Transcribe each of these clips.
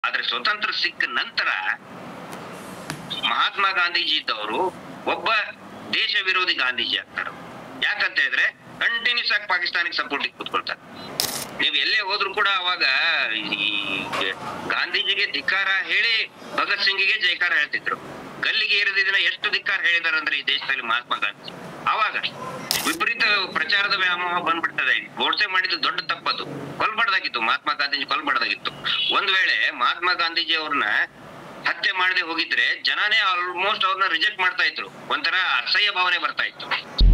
ಆದ್ರೆ ಸ್ವತಂತ್ರ ಸಿಕ್ಕ ನಂತರ ಮಹಾತ್ಮ ಗಾಂಧೀಜಿ ಇದ್ದವರು ಒಬ್ಬ ದೇಶ ವಿರೋಧಿ ಗಾಂಧೀಜಿ ಆಗ್ತಾರೆ ಯಾಕಂತ ಹೇಳಿದ್ರೆ ಕಂಟಿನ್ಯೂಸ್ ಆಗಿ ಪಾಕಿಸ್ತಾನಿಗೆ ಸಪೋರ್ಟ್ ಕೂತ್ಕೊಳ್ತಾರೆ ನೀವು ಎಲ್ಲೇ ಹೋದ್ರು ಕೂಡ ಅವಾಗ ಈ ಗಾಂಧೀಜಿಗೆ ಧಿಕ್ಕಾರ ಹೇಳಿ ಭಗತ್ ಸಿಂಗಿಗೆ ಜೈಕಾರ ಹೇಳ್ತಿದ್ರು ಗಲ್ಲಿಗೆ ಏರಿದ ದಿನ ಎಷ್ಟು ಧಿಕ್ಕಾರ ಹೇಳಿದಾರೆ ಅಂದ್ರೆ ಈ ದೇಶದಲ್ಲಿ ಮಹಾತ್ಮ ಗಾಂಧಿ ಅವಾಗ ವಿಪರೀತ ಪ್ರಚಾರದ ವ್ಯಾಮೋಹ ಬಂದ್ಬಿಡ್ತದೆ ಗೋಡ್ಸೆ ಮಾಡಿದ್ದು ದೊಡ್ಡ ತಪ್ಪದು ಕೊಲ್ಬಾರ್ದಾಗಿತ್ತು ಮಹಾತ್ಮ ಗಾಂಧೀಜಿ ಕೊಲ್ಬಾರ್ದಾಗಿತ್ತು ಒಂದ್ ವೇಳೆ ಮಹಾತ್ಮ ಗಾಂಧೀಜಿ ಅವ್ರನ್ನ ಹತ್ಯೆ ಮಾಡದೆ ಹೋಗಿದ್ರೆ ಜನನೇ ಆಲ್ಮೋಸ್ಟ್ ಅವ್ರನ್ನ ರಿಜೆಕ್ಟ್ ಮಾಡ್ತಾ ಇದ್ರು ಒಂಥರ ಅಸಹ್ಯ ಭಾವನೆ ಬರ್ತಾ ಇತ್ತು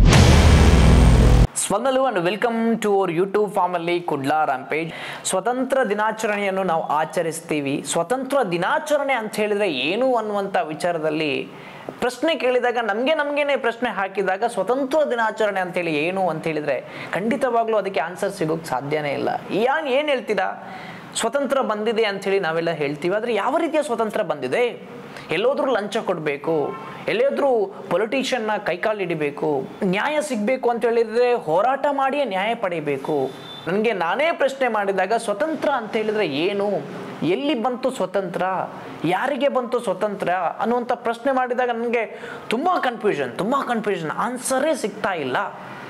ಸ್ವಂದಲು and welcome to our YouTube family Kudla rampage ಸ್ವತಂತ್ರ ದಿನಾಚರಣೆಯನ್ನು ನಾವು ಆಚರಿಸ್ತೀವಿ ಸ್ವತಂತ್ರ ದಿನಾಚರಣೆ ಅಂತ ಹೇಳಿದ್ರೆ ಏನು ಅನ್ನುವಂಥ ವಿಚಾರದಲ್ಲಿ ಪ್ರಶ್ನೆ ಕೇಳಿದಾಗ ನಮಗೆ ನಮಗೇನೆ ಪ್ರಶ್ನೆ ಹಾಕಿದಾಗ ಸ್ವತಂತ್ರ ದಿನಾಚರಣೆ ಅಂತೇಳಿ ಏನು ಅಂತ ಹೇಳಿದ್ರೆ ಖಂಡಿತವಾಗ್ಲೂ ಅದಕ್ಕೆ ಆನ್ಸರ್ ಸಿಗೋಕ್ಕೆ ಸಾಧ್ಯನೇ ಇಲ್ಲ ಯಾನ್ ಏನು ಹೇಳ್ತೀರಾ ಸ್ವತಂತ್ರ ಬಂದಿದೆ ಅಂಥೇಳಿ ನಾವೆಲ್ಲ ಹೇಳ್ತೀವಿ ಆದರೆ ಯಾವ ರೀತಿಯ ಸ್ವತಂತ್ರ ಬಂದಿದೆ ಎಲ್ಲೋದ್ರೂ ಲಂಚ ಕೊಡಬೇಕು ಎಲ್ಲಾದ್ರೂ ಪೊಲಿಟಿಷಿಯನ್ನ ಕೈಕಾಲು ಹಿಡಿಬೇಕು ನ್ಯಾಯ ಸಿಗಬೇಕು ಅಂತ ಹೇಳಿದ್ರೆ ಹೋರಾಟ ಮಾಡಿಯೇ ನ್ಯಾಯ ಪಡಿಬೇಕು ನನಗೆ ನಾನೇ ಪ್ರಶ್ನೆ ಮಾಡಿದಾಗ ಸ್ವತಂತ್ರ ಅಂತ ಹೇಳಿದ್ರೆ ಏನು ಎಲ್ಲಿ ಬಂತು ಸ್ವತಂತ್ರ ಯಾರಿಗೆ ಬಂತು ಸ್ವತಂತ್ರ ಅನ್ನುವಂಥ ಪ್ರಶ್ನೆ ಮಾಡಿದಾಗ ನನಗೆ ತುಂಬ ಕನ್ಫ್ಯೂಷನ್ ತುಂಬ ಕನ್ಫ್ಯೂಷನ್ ಆನ್ಸರೇ ಸಿಗ್ತಾ ಇಲ್ಲ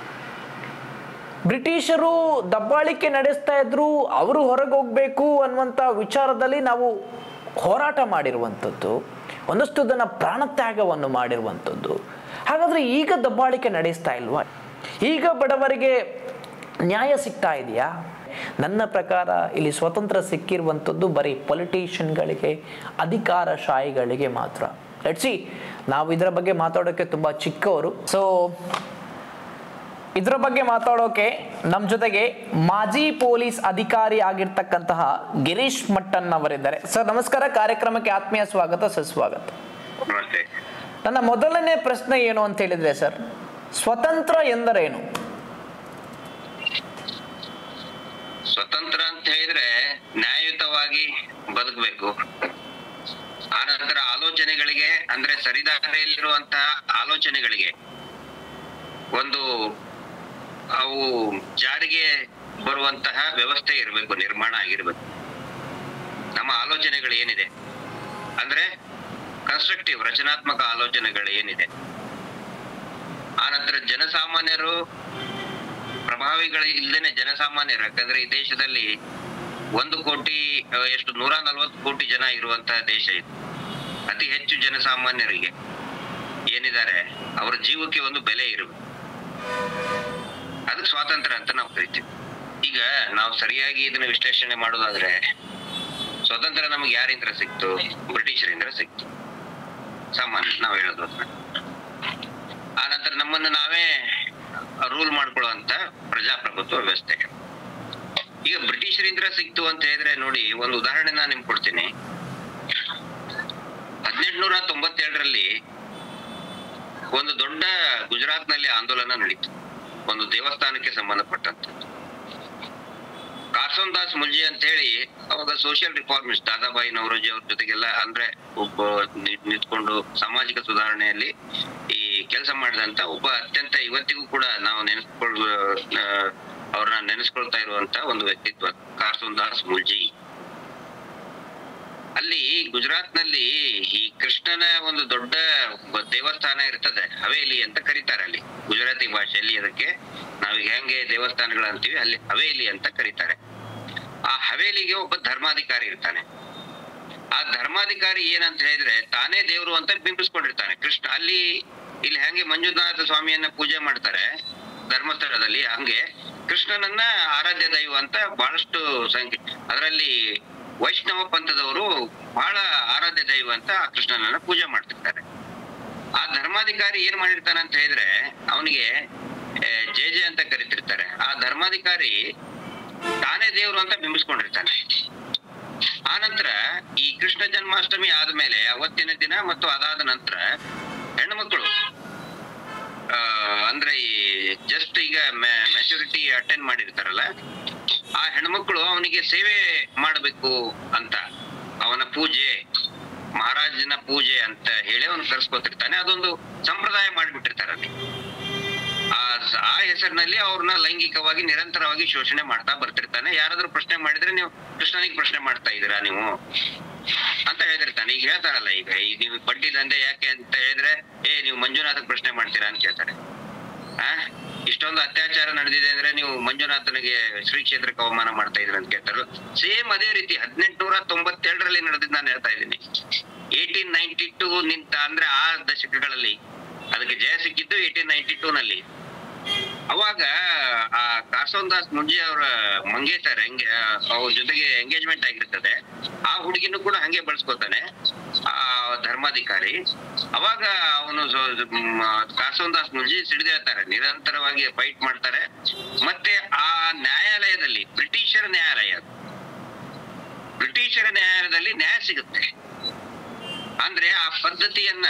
ಬ್ರಿಟಿಷರು ದಬ್ಬಾಳಿಕೆ ನಡೆಸ್ತಾ ಇದ್ರು ಅವರು ಹೊರಗೆ ಹೋಗ್ಬೇಕು ಅನ್ನುವಂಥ ವಿಚಾರದಲ್ಲಿ ನಾವು ಹೋರಾಟ ಮಾಡಿರುವಂಥದ್ದು ಒಂದಷ್ಟು ಜನ ಪ್ರಾಣತ್ಯಾಗವನ್ನು ಮಾಡಿರುವಂಥದ್ದು ಹಾಗಾದ್ರೆ ಈಗ ದಬ್ಬಾಳಿಕೆ ನಡೆಸ್ತಾ ಇಲ್ವಾ ಈಗ ಬಡವರಿಗೆ ನ್ಯಾಯ ಸಿಗ್ತಾ ಇದೆಯಾ ನನ್ನ ಪ್ರಕಾರ ಇಲ್ಲಿ ಸ್ವತಂತ್ರ ಸಿಕ್ಕಿರುವಂಥದ್ದು ಬರೀ ಪೊಲಿಟಿಷಿಯನ್ಗಳಿಗೆ ಅಧಿಕಾರಶಾಹಿಗಳಿಗೆ ಮಾತ್ರ ಲೆಟ್ಸಿ ನಾವು ಇದರ ಬಗ್ಗೆ ಮಾತಾಡೋಕ್ಕೆ ತುಂಬ ಚಿಕ್ಕವರು ಸೊ ಇದರ ಬಗ್ಗೆ ಮಾತಾಡೋಕೆ ನಮ್ಮ ಜೊತೆಗೆ ಮಾಜಿ ಪೊಲೀಸ್ ಅಧಿಕಾರಿ ಆಗಿರ್ತಕ್ಕಂತಹ ಗಿರೀಶ್ ಮಟ್ಟನ್ ಅವರಿದ್ದಾರೆ ಸರ್ ನಮಸ್ಕಾರ ಕಾರ್ಯಕ್ರಮಕ್ಕೆ ಆತ್ಮೀಯ ಸ್ವಾಗತ ಸುಸ್ವಾಗತ ನಮಸ್ತೆ ನನ್ನ ಮೊದಲನೇ ಪ್ರಶ್ನೆ ಏನು ಅಂತ ಹೇಳಿದ್ರೆ ಸರ್ ಸ್ವತಂತ್ರ ಎಂದರೇನು ಸ್ವತಂತ್ರ ಅಂತ ಹೇಳಿದ್ರೆ ನ್ಯಾಯಯುತವಾಗಿ ಬದುಕಬೇಕು ಆನಂತರ ಆಲೋಚನೆಗಳಿಗೆ ಅಂದ್ರೆ ಸರಿದಾರಿಯಲ್ಲಿರುವಂತಹ ಆಲೋಚನೆಗಳಿಗೆ ಒಂದು ಅವು ಜಾರಿಗೆ ಬರುವಂತಹ ವ್ಯವಸ್ಥೆ ಇರಬೇಕು ನಿರ್ಮಾಣ ಆಗಿರ್ಬೇಕು ನಮ್ಮ ಆಲೋಚನೆಗಳು ಏನಿದೆ ಅಂದ್ರೆ ಕನ್ಸ್ಟ್ರಕ್ಟಿವ್ ರಚನಾತ್ಮಕ ಆಲೋಚನೆಗಳು ಏನಿದೆ ಆನಂತರ ಜನಸಾಮಾನ್ಯರು ಪ್ರಭಾವಿಗಳು ಇಲ್ದೇನೆ ಜನಸಾಮಾನ್ಯರು ಯಾಕಂದ್ರೆ ಈ ದೇಶದಲ್ಲಿ ಒಂದು ಕೋಟಿ ಆ, ಎಷ್ಟು ನೂರ ನಲ್ವತ್ತು ಕೋಟಿ ಜನ ಇರುವಂತಹ ದೇಶ ಇದು ಅತಿ ಹೆಚ್ಚು ಜನಸಾಮಾನ್ಯರಿಗೆ ಏನಿದ್ದಾರೆ ಅವರ ಜೀವಕ್ಕೆ ಒಂದು ಬೆಲೆ ಇರಬೇಕು ಅದಕ್ಕೆ ಸ್ವಾತಂತ್ರ್ಯ ಅಂತ ನಾವು ಕರಿತೀವಿ ಈಗ ನಾವು ಸರಿಯಾಗಿ ಇದನ್ನ ವಿಶ್ಲೇಷಣೆ ಮಾಡೋದಾದ್ರೆ ಸ್ವಾತಂತ್ರ್ಯ ನಮಗೆ ಯಾರಿಂದ ಸಿಕ್ತು ಬ್ರಿಟಿಷರಿಂದ ಸಿಕ್ತು ಸಾಮಾನ್ಯ ನಾವು ಹೇಳೋದು ಅದನ್ನ ಆನಂತರ ನಮ್ಮನ್ನು ನಾವೇ ರೂಲ್ ಮಾಡ್ಕೊಳ್ಳುವಂತ ಪ್ರಜಾಪ್ರಭುತ್ವ ವ್ಯವಸ್ಥೆ ಈಗ ಬ್ರಿಟಿಷರಿಂದ ಸಿಕ್ತು ಅಂತ ಹೇಳಿದ್ರೆ ನೋಡಿ ಒಂದು ಉದಾಹರಣೆ ನಾನು ನಿಮ್ಗೆ ಕೊಡ್ತೀನಿ ಹದಿನೆಂಟುನೂರ ತೊಂಬತ್ತೇಳರಲ್ಲಿ ಒಂದು ದೊಡ್ಡ ಗುಜರಾತ್ ನಲ್ಲಿ ಆಂದೋಲನ ನಡೀತು ಒಂದು ದೇವಸ್ಥಾನಕ್ಕೆ ಸಂಬಂಧಪಟ್ಟಂತದ್ದು ಕಾರ್ಸೋನ್ ದಾಸ್ ಮುಲ್ಜಿ ಅಂತ ಹೇಳಿ ಅವಾಗ ಸೋಷಿಯಲ್ ರಿಫಾರ್ಮಿಸ್ಟ್ ದಾದಾಬಾಯಿ ನವರೋಜಿ ಅವ್ರ ಜೊತೆಗೆಲ್ಲ ಅಂದ್ರೆ ಒಬ್ಬ ನಿ- ನಿಂತ್ಕೊಂಡು ಸಾಮಾಜಿಕ ಸುಧಾರಣೆಯಲ್ಲಿ ಈ ಕೆಲಸ ಮಾಡಿದಂತ ಒಬ್ಬ ಅತ್ಯಂತ ಇವತ್ತಿಗೂ ಕೂಡ ನಾವು ನೆನೆಸ್ಕೊಳ್ ಅವ್ರನ್ನ ನೆನೆಸ್ಕೊಳ್ತಾ ಇರುವಂತ ಒಂದು ವ್ಯಕ್ತಿತ್ವ ಕಾರ್ಸೋನ್ ದಾಸ್ ಮುಲ್ಜಿ ಅಲ್ಲಿ ಗುಜರಾತ್ ನಲ್ಲಿ ಈ ಕೃಷ್ಣನ ಒಂದು ದೊಡ್ಡ ಬ- ದೇವಸ್ಥಾನ ಇರ್ತದೆ ಹವೇಲಿ ಅಂತ ಕರೀತಾರೆ ಅಲ್ಲಿ ಗುಜರಾತಿ ಭಾಷೆಯಲ್ಲಿ ಅದಕ್ಕೆ ನಾವೀಗ ಹೆಂಗೆ ದೇವಸ್ಥಾನಗಳು ಅಂತೀವಿ ಅಲ್ಲಿ ಹವೇಲಿ ಅಂತ ಕರೀತಾರೆ ಆ ಹವೇಲಿಗೆ ಒಬ್ಬ ಧರ್ಮಾಧಿಕಾರಿ ಇರ್ತಾನೆ ಆ ಧರ್ಮಾಧಿಕಾರಿ ಏನಂತ ಹೇಳಿದ್ರೆ ತಾನೇ ದೇವರು ಅಂತ ಬಿಂಬಿಸ್ಕೊಂಡಿರ್ತಾನೆ ಕೃಷ್ಣ ಅಲ್ಲಿ ಇಲ್ಲಿ ಹೆಂಗೆ ಮಂಜುನಾಥ ಸ್ವಾಮಿಯನ್ನ ಪೂಜೆ ಮಾಡ್ತಾರೆ ಧರ್ಮಸ್ಥಳದಲ್ಲಿ ಹಂಗೆ ಕೃಷ್ಣನನ್ನ ಆರಾಧ್ಯ ದೈವ ಅಂತ ಬಹಳಷ್ಟು ಸಂಖ್ಯೆ ಅದರಲ್ಲಿ ವೈಷ್ಣವ ಪಂಥದವರು ಬಹಳ ಆರಾಧ್ಯ ದೈವ ಅಂತ ಆ ಕೃಷ್ಣನನ್ನ ಪೂಜೆ ಮಾಡ್ತಿರ್ತಾರೆ ಆ ಧರ್ಮಾಧಿಕಾರಿ ಏನ್ ಮಾಡಿರ್ತಾನೆ ಅಂತ ಹೇಳಿದ್ರೆ ಅವನಿಗೆ ಜೆ ಜೆ ಅಂತ ಕರಿತಿರ್ತಾರೆ ಆ ಧರ್ಮಾಧಿಕಾರಿ ತಾನೇ ದೇವರು ಅಂತ ಬಿಂಬಿಸ್ಕೊಂಡಿರ್ತಾನೆ ಆನಂತರ ಈ ಕೃಷ್ಣ ಜನ್ಮಾಷ್ಟಮಿ ಆದ್ಮೇಲೆ ಅವತ್ತಿನ ದಿನ ಮತ್ತು ಅದಾದ ನಂತರ ಹೆಣ್ಮಕ್ಳು ಆ, ಅಂದ್ರೆ ಈ ಜಸ್ಟ್ ಈಗ ಮೆಚುರಿಟಿ ಅಟೆಂಡ್ ಮಾಡಿರ್ತಾರಲ್ಲ ಆ ಹೆಣ್ಮಕ್ಳು ಅವನಿಗೆ ಸೇವೆ ಮಾಡಬೇಕು ಅಂತ ಅವನ ಪೂಜೆ ಮಹಾರಾಜನ ಪೂಜೆ ಅಂತ ಹೇಳಿ ಅವನು ಕರ್ಸ್ಕೊತಿರ್ತಾನೆ ಅದೊಂದು ಸಂಪ್ರದಾಯ ಮಾಡ್ಬಿಟ್ಟಿರ್ತಾರೆ ಅಲ್ಲಿ ಆ ಆ ಹೆಸರಿನಲ್ಲಿ ಅವ್ರನ್ನ ಲೈಂಗಿಕವಾಗಿ ನಿರಂತರವಾಗಿ ಶೋಷಣೆ ಮಾಡ್ತಾ ಬರ್ತಿರ್ತಾನೆ ಯಾರಾದ್ರೂ ಪ್ರಶ್ನೆ ಮಾಡಿದ್ರೆ ನೀವು ಕೃಷ್ಣನಿಗೆ ಪ್ರಶ್ನೆ ಮಾಡ್ತಾ ಇದ್ದೀರಾ ನೀವು ಅಂತ ಹೇಳ್ತಿರ್ತಾನೆ ಈಗ ಹೇಳ್ತಾರಲ್ಲ ಈಗ ಈ ನೀವು ಬಡ್ಡಿ ದಂಧೆ ಯಾಕೆ ಅಂತ ಹೇಳಿದ್ರೆ ಏ ನೀವು ಮಂಜುನಾಥ್ ಪ್ರಶ್ನೆ ಮಾಡ್ತೀರಾ ಅಂತ ಕೇಳ್ತಾರೆ ಆ ಇಷ್ಟೊಂದು ಅತ್ಯಾಚಾರ ನಡೆದಿದೆ ಅಂದ್ರೆ ನೀವು ಮಂಜುನಾಥನಿಗೆ ಶ್ರೀ ಕ್ಷೇತ್ರಕ್ಕೆ ಅವಮಾನ ಮಾಡ್ತಾ ಇದ್ರ ಅಂತ ಕೇಳ್ತಾರ ಸೇಮ್ ಅದೇ ರೀತಿ ಹದಿನೆಂಟುನೂರ ತೊಂಬತ್ತೆರಡರಲ್ಲಿ ನಡೆದಿದ್ದು ನಾನು ಹೇಳ್ತಾ ಇದ್ದೀನಿ ಏಟೀನ್ ನೈನ್ಟಿ ಟೂ ನಿಂತ ಅಂದ್ರೆ ಆ ದಶಕಗಳಲ್ಲಿ ಅದಕ್ಕೆ ಜಯ ಸಿಕ್ಕಿದ್ದು ಏಟೀನ್ ನೈನ್ಟಿ ಟೂ ನಲ್ಲಿ ಅವಾಗ ಆ ಕಾಸೋನ್ ದಾಸ್ ಮುಂಜೆ ಅವರ ಮಂಗೇಶರ್ ಹೆಂಗೆ ಅವ್ರ ಜೊತೆಗೆ ಎಂಗೇಜ್ಮೆಂಟ್ ಆಗಿರ್ತದೆ ಆ ಹುಡುಗಿನೂ ಕೂಡ ಹಂಗೆ ಬಳಸ್ಕೊತಾನೆ ಆ ಧರ್ಮಾಧಿಕಾರಿ ಅವಾಗ ಅವನು ಕಾಸೋನ್ ದಾಸ್ ಮುಂಜಿ ಸಿಡಿದೇಳ್ತಾರೆ ನಿರಂತರವಾಗಿ ಫೈಟ್ ಮಾಡ್ತಾರೆ ಮತ್ತೆ ಆ ನ್ಯಾಯಾಲಯದಲ್ಲಿ ಬ್ರಿಟಿಷರ ನ್ಯಾಯಾಲಯ ಅದು. ಬ್ರಿಟಿಷರ ನ್ಯಾಯಾಲಯದಲ್ಲಿ ನ್ಯಾಯ ಸಿಗುತ್ತೆ ಅಂದ್ರೆ ಆ ಪದ್ಧತಿಯನ್ನ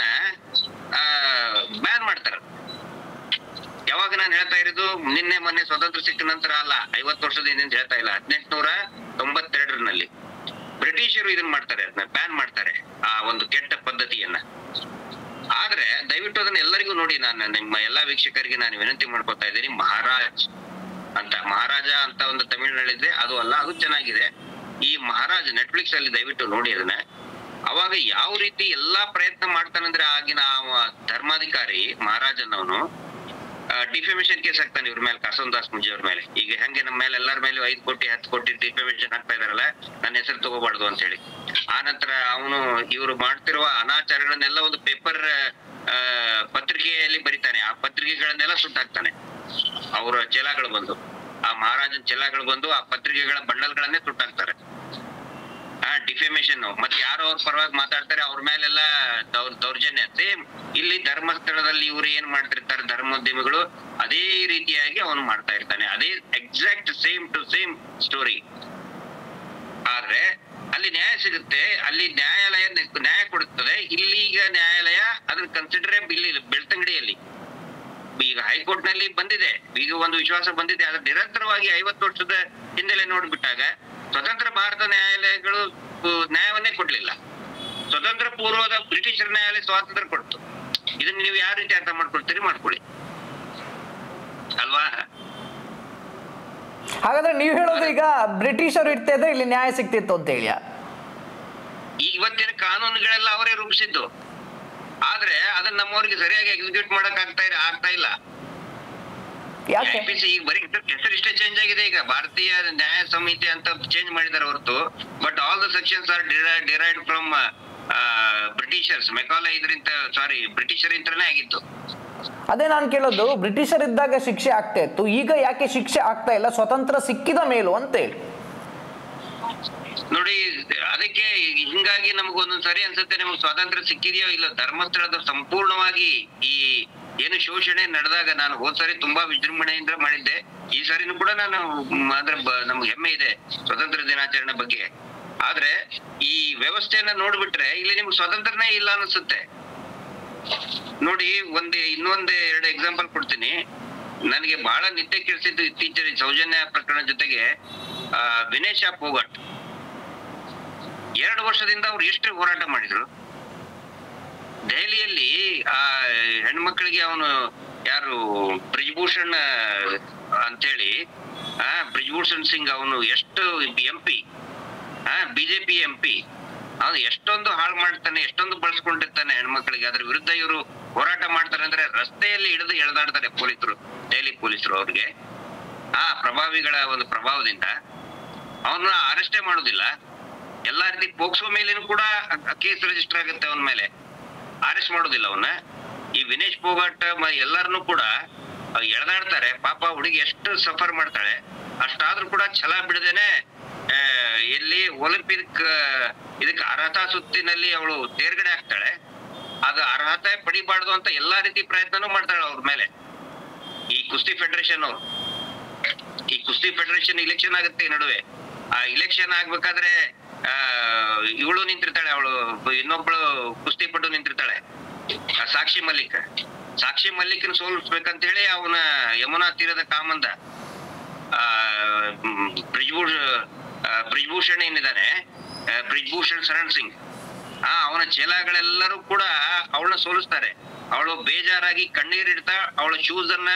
ಬ್ಯಾನ್ ಮಾಡ್ತಾರೆ ಯಾವಾಗ ನಾನು ಹೇಳ್ತಾ ಇರೋದು ನಿನ್ನೆ ಮೊನ್ನೆ ಸ್ವತಂತ್ರ ಸಿಕ್ಕ ನಂತರ ಅಲ್ಲ ಐವತ್ತು ವರ್ಷದ ಹಿಂದೆ ಹೇಳ್ತಾ ಇಲ್ಲ ಹದಿನೆಂಟುನೂರ ತೊಂಬತ್ತೆರಡರಲ್ಲಿ ಬ್ರಿಟಿಷರು ಇದನ್ನ ಮಾಡ್ತಾರೆ ಅದನ್ನ ಬ್ಯಾನ್ ಮಾಡ್ತಾರೆ ಆ ಒಂದು ಕೆಟ್ಟ ಪದ್ಧತಿಯನ್ನ ಆದ್ರೆ ದಯವಿಟ್ಟು ಅದನ್ನ ಎಲ್ಲರಿಗೂ ನೋಡಿ ನಾನು ನಿಮ್ಮ ಎಲ್ಲಾ ವೀಕ್ಷಕರಿಗೆ ನಾನು ವಿನಂತಿ ಮಾಡ್ಕೊತಾ ಇದ್ದೀನಿ ಮಹಾರಾಜ್ ಅಂತ ಮಹಾರಾಜ ಅಂತ ಒಂದು ತಮಿಳ್ನಲ್ಲಿದೆ ಅದು ಅಲ್ಲ ಅದು ಚೆನ್ನಾಗಿದೆ ಈ ಮಹಾರಾಜ್ ನೆಟ್ಫ್ಲಿಕ್ಸ್ ಅಲ್ಲಿ ದಯವಿಟ್ಟು ನೋಡಿ ಅದನ್ನ ಅವಾಗ ಯಾವ ರೀತಿ ಎಲ್ಲಾ ಪ್ರಯತ್ನ ಮಾಡ್ತಾನಂದ್ರೆ ಆಗಿನ ಆ ಧರ್ಮಾಧಿಕಾರಿ ಮಹಾರಾಜನವನು ಡಿಫೆಮೇಶನ್ ಕೇಸ್ ಹಾಕ್ತಾನೆ ಇವ್ರ ಮೇಲೆ ಕಾಸನ್ ದಾಸ್ ಮುಂಜಿ ಅವ್ರ ಮೇಲೆ ಈಗ ಹೆಂಗೆ ನಮ್ಮ ಮೇಲೆ ಎಲ್ಲರ ಮೇಲೆ ಐದು ಕೋಟಿ ಹತ್ತು ಕೋಟಿ ಡಿಫೆಮೇಶನ್ ಹಾಕ್ತಾ ಇದಾರಲ್ಲ ನನ್ನ ಹೆಸರು ತಗೋಬಾರ್ದು ಅಂತ ಹೇಳಿ ಆ ನಂತರ ಅವನು ಇವರು ಮಾಡ್ತಿರುವ ಅನಾಚಾರಗಳನ್ನೆಲ್ಲ ಒಂದು ಪೇಪರ್ ಪತ್ರಿಕೆಯಲ್ಲಿ ಬರಿತಾನೆ ಆ ಪತ್ರಿಕೆಗಳನ್ನೆಲ್ಲ ಸುಟ್ಟಾಕ್ತಾನೆ ಅವರ ಚೆಲಾಗಳು ಬಂದು ಆ ಮಹಾರಾಜನ್ ಚೆಲಾಗಳು ಬಂದು ಆ ಪತ್ರಿಕೆಗಳ ಬಂಡಲ್ಗಳನ್ನೇ ಸುಟ್ಟಾಕ್ತಾರೆ ಆ ಡಿಫೆಮೇಶನ್ ಮತ್ತೆ ಯಾರು ಅವ್ರ ಪರವಾಗಿ ಮಾತಾಡ್ತಾರೆ ಅವ್ರ ಮೇಲೆಲ್ಲ ದೌರ್ ದೌರ್ಜನ್ಯ ಸೇಮ್ ಇಲ್ಲಿ ಧರ್ಮಸ್ಥಳದಲ್ಲಿ ಇವ್ರು ಏನ್ ಮಾಡ್ತಿರ್ತಾರೆ ಧರ್ಮೋದ್ಯಮಿಗಳು ಅದೇ ರೀತಿಯಾಗಿ ಅವನು ಮಾಡ್ತಾ ಇರ್ತಾನೆ ಅದೇ exact same to same story ಆದ್ರೆ ಅಲ್ಲಿ ನ್ಯಾಯ ಸಿಗುತ್ತೆ ಅಲ್ಲಿ ನ್ಯಾಯಾಲಯ ನಿ- ನ್ಯಾಯ ಕೊಡುತ್ತದೆ ಇಲ್ಲಿ ಈಗ ನ್ಯಾಯಾಲಯ ಅದ್ರ ಕನ್ಸಿಡರೇಬಲ್ ಇಲ್ಲಿ ಬೆಳ್ತಂಗಡಿಯಲ್ಲಿ ಈಗ ಹೈಕೋರ್ಟ್ ನಲ್ಲಿ ಬಂದಿದೆ ಈಗ ಒಂದು ವಿಶ್ವಾಸ ಬಂದಿದೆ ಆದ್ರೆ ನಿರಂತರವಾಗಿ ಐವತ್ತು ವರ್ಷದ ಹಿನ್ನೆಲೆ ನೋಡ್ಬಿಟ್ಟಾಗ ಸ್ವತಂತ್ರ ಭಾರತ ನ್ಯಾಯಾಲಯಗಳು ಉ, ನ್ಯಾಯವನ್ನೇ ಕೊಡ್ಲಿಲ್ಲ ಸ್ವತಂತ್ರ ಪೂರ್ವದ ಬ್ರಿಟಿಷರ ನ್ಯಾಯಾಲಯ ಸ್ವಾತಂತ್ರ್ಯ ಕೊಡ್ತು ಇದನ್ನ ನೀವು ಯಾವ ರೀತಿ ಅರ್ಥ ಮಾಡ್ಕೊಳ್ತೀರಿ ಮಾಡ್ಕೊಳ್ಳಿ ಅಲ್ವಾ ಹಾಗಾದ್ರೆ ನೀವು ಹೇಳೋದು ಈಗ ಬ್ರಿಟಿಷರು ಇರ್ತಾ ಇದ್ರೆ ಇಲ್ಲಿ ನ್ಯಾಯ ಸಿಗ್ತಿತ್ತು ಅಂತ ಹೇಳಿ ಈ ಇವತ್ತಿನ ಕಾನೂನುಗಳೆಲ್ಲ ಅವರೇ ರೂಪಿಸಿದ್ದು ಆದ್ರೆ ಅದನ್ನ ನಮ್ಮವರಿಗೆ ಸರಿಯಾಗಿ ಎಕ್ಸಿಕ್ಯೂಟ್ ಮಾಡಕ್ ಆಗ್ತಾ ಇಲ್ಲ ಆಗ್ತಾ ಇಲ್ಲ ಯಾಕೆ IPC ಈಗ ಬರೀ ಹೆಸರು ಇಷ್ಟೇ ಚೇಂಜ್ ಆಗಿದೆ ಈಗ ಭಾರತೀಯ ನ್ಯಾಯ ಸಮಿತಿ ಅಂತ ಚೇಂಜ್ ಮಾಡಿದಾರೆ ಹೊರತು but all the sections are derived from Britishers Macaulay ಇದರಿಂದ ಸಾರಿ ಬ್ರಿಟಿಷರಿಂದನೇ ಆಗಿತ್ತು ಅದೇ ನಾನು ಕೇಳೋದು ಬ್ರಿಟಿಷರಿದ್ದಾಗ ಶಿಕ್ಷೆ ಆಗ್ತಾ ಇತ್ತು ಈಗ ಯಾಕೆ ಶಿಕ್ಷೆ ಆಗ್ತಾ ಇಲ್ಲ ಸ್ವತಂತ್ರ ಸಿಕ್ಕಿದ ಮೇಲೂ ಅಂತ ಹೇಳಿ ನೋಡಿ ಅದಕ್ಕೆ ಹಿಂಗಾಗಿ ನಮ್ಗೆ ಒಂದೊಂದ್ ಸರಿ ಅನ್ಸುತ್ತೆ ನಮ್ಗೆ ಸ್ವಾತಂತ್ರ್ಯ ಸಿಕ್ಕಿದೆಯೋ ಇಲ್ಲ ಧರ್ಮಸ್ಥಳದ ಸಂಪೂರ್ಣವಾಗಿ ಈ ಏನು ಶೋಷಣೆ ನಡೆದಾಗ ನಾನು ಹೋದ್ ಸರಿ ತುಂಬಾ ವಿಜೃಂಭಣೆಯಿಂದ ಮಾಡಿದ್ದೆ ಈ ಸರಿನೂ ಕೂಡ ನಾನು ಮ್, ಅಂದ್ರೆ ಬ- ನಮ್ಗೆ ಹೆಮ್ಮೆ ಇದೆ ಸ್ವತಂತ್ರ ದಿನಾಚರಣೆ ಬಗ್ಗೆ ಆದ್ರೆ ಈ ವ್ಯವಸ್ಥೆಯನ್ನ ನೋಡ್ಬಿಟ್ರೆ ಇಲ್ಲಿ ನಿಮ್ಗೆ ಸ್ವಾತಂತ್ರ್ಯನೇ ಇಲ್ಲ ಅನ್ಸುತ್ತೆ ನೋಡಿ ಒಂದ್ ಇನ್ನೊಂದ್ ಎರಡು ಎಕ್ಸಾಂಪಲ್ ಕೊಡ್ತೀನಿ ನನಗೆ ಬಹಳ ನಿದ್ದೆ ಕೆಡಿಸಿದ್ದು ಇತ್ತೀಚೆಗೆ ಸೌಜನ್ಯ ಪ್ರಕರಣ ಜೊತೆಗೆ ಆ, ವಿನೇಶ್ ಪೋಗಟ್ ಎರಡು ವರ್ಷದಿಂದ ಅವ್ರು ಎಷ್ಟು ಹೋರಾಟ ಮಾಡಿದ್ರು ದೆಹಲಿಯಲ್ಲಿ ಆ ಹೆಣ್ಮಕ್ಳಿಗೆ ಅವನು ಯಾರು ಬ್ರಿಜ್ಭೂಷಣ್ ಅಂತೇಳಿ ಆ ಬ್ರಿಜ್ಭೂಷಣ್ ಸಿಂಗ್ ಅವನು ಎಷ್ಟು ಎಂ ಪಿ ಆ ಬಿಜೆಪಿ ಎಂ ಪಿ ಅವನು ಎಷ್ಟೊಂದು ಹಾಳು ಮಾಡ್ತಾನೆ ಎಷ್ಟೊಂದು ಬಳಸ್ಕೊಂಡಿರ್ತಾನೆ ಹೆಣ್ಮಕ್ಳಿಗೆ ಅದ್ರ ವಿರುದ್ಧ ಇವರು ಹೋರಾಟ ಮಾಡ್ತಾರೆ ಅಂದ್ರೆ ರಸ್ತೆಯಲ್ಲಿ ಹಿಡಿದು ಎಳೆದಾಡ್ತಾರೆ ಪೊಲೀಸರು ದೆಹಲಿ ಪೊಲೀಸರು ಅವ್ರಿಗೆ ಆ ಪ್ರಭಾವಿಗಳ ಒಂದು ಪ್ರಭಾವದಿಂದ ಅವನ್ನ ಅರೆಸ್ಟೇ ಮಾಡೋದಿಲ್ಲ ಎಲ್ಲಾ ರೀತಿ ಪೋಕ್ಸೋ ಮೇಲೇನು ಕೂಡ ಕೇಸ್ ರಿಜಿಸ್ಟರ್ ಆಗುತ್ತೆ ಅವನ ಮೇಲೆ ಅರೆಸ್ಟ್ ಮಾಡೋದಿಲ್ಲ ಅವನ್ನ ಈ ವಿನೇಶ್ ಪೋಗಾಟ್ ಎಲ್ಲಾರನು ಕೂಡ ಅಹ್, ಎಳೆದಾಡ್ತಾರೆ ಪಾಪ ಹುಡುಗಿ ಎಷ್ಟು ಸಫರ್ ಮಾಡ್ತಾಳೆ ಅಷ್ಟಾದ್ರೂ ಕೂಡ ಛಲ ಬಿಡದೇನೆ ಆ, ಎಲ್ಲಿ ಒಲಿಂಪಿಕ್ ಇದಕ್ಕೆ ಅರ್ಹತಾ ಸುತ್ತಿನಲ್ಲಿ ಅವಳು ತೇರ್ಗಡೆ ಆಗ್ತಾಳೆ ಅದು ಅರ್ಹತೆ ಪಡಿಬಾರ್ದು ಅಂತ ಎಲ್ಲಾ ರೀತಿ ಪ್ರಯತ್ನನೂ ಮಾಡ್ತಾಳೆ ಅವ್ರ ಮೇಲೆ ಈ ಕುಸ್ತಿ ಫೆಡರೇಷನ್ ಅವ್ರು ಈ ಕುಸ್ತಿ ಫೆಡರೇಷನ್ ಇಲೆಕ್ಷನ್ ಆಗುತ್ತೆ ಈ ನಡುವೆ ಆ ಇಲೆಕ್ಷನ್ ಆಗ್ಬೇಕಾದ್ರೆ ಆ ಇವಳು ನಿಂತಿರ್ತಾಳೆ ಅವಳು ಇನ್ನೊಬ್ಳು ಕುಸ್ತಿಪಟು ನಿಂತಿರ್ತಾಳೆ ಆ ಸಾಕ್ಷಿ ಮಲ್ಲಿಕ್ ಸಾಕ್ಷಿ ಮಲ್ಲಿಕ್ನ ಸೋಲಿಸ್ಬೇಕಂತ ಹೇಳಿ ಅವನ ಯಮುನಾ ತೀರದ ಕಾಮಂದ ಆ ಮ್, ಬ್ರಿಜ್ಭೂಷ್ ಆ, ಬ್ರಿಜ್ಭೂಷಣ್ ಏನಿದ್ದಾನೆ ಆ, ಬ್ರಿಜ್ಭೂಷಣ್ ಶರಣ್ ಸಿಂಗ್ ಆ ಅವನ ಚೇಲಾಗಳೆಲ್ಲರೂ ಕೂಡ ಅವಳನ್ನ ಸೋಲಿಸ್ತಾರೆ ಅವಳು ಬೇಜಾರಾಗಿ ಕಣ್ಣೀರಿಡ್ತಾ ಅವಳ ಶೂಸ್ ಅನ್ನ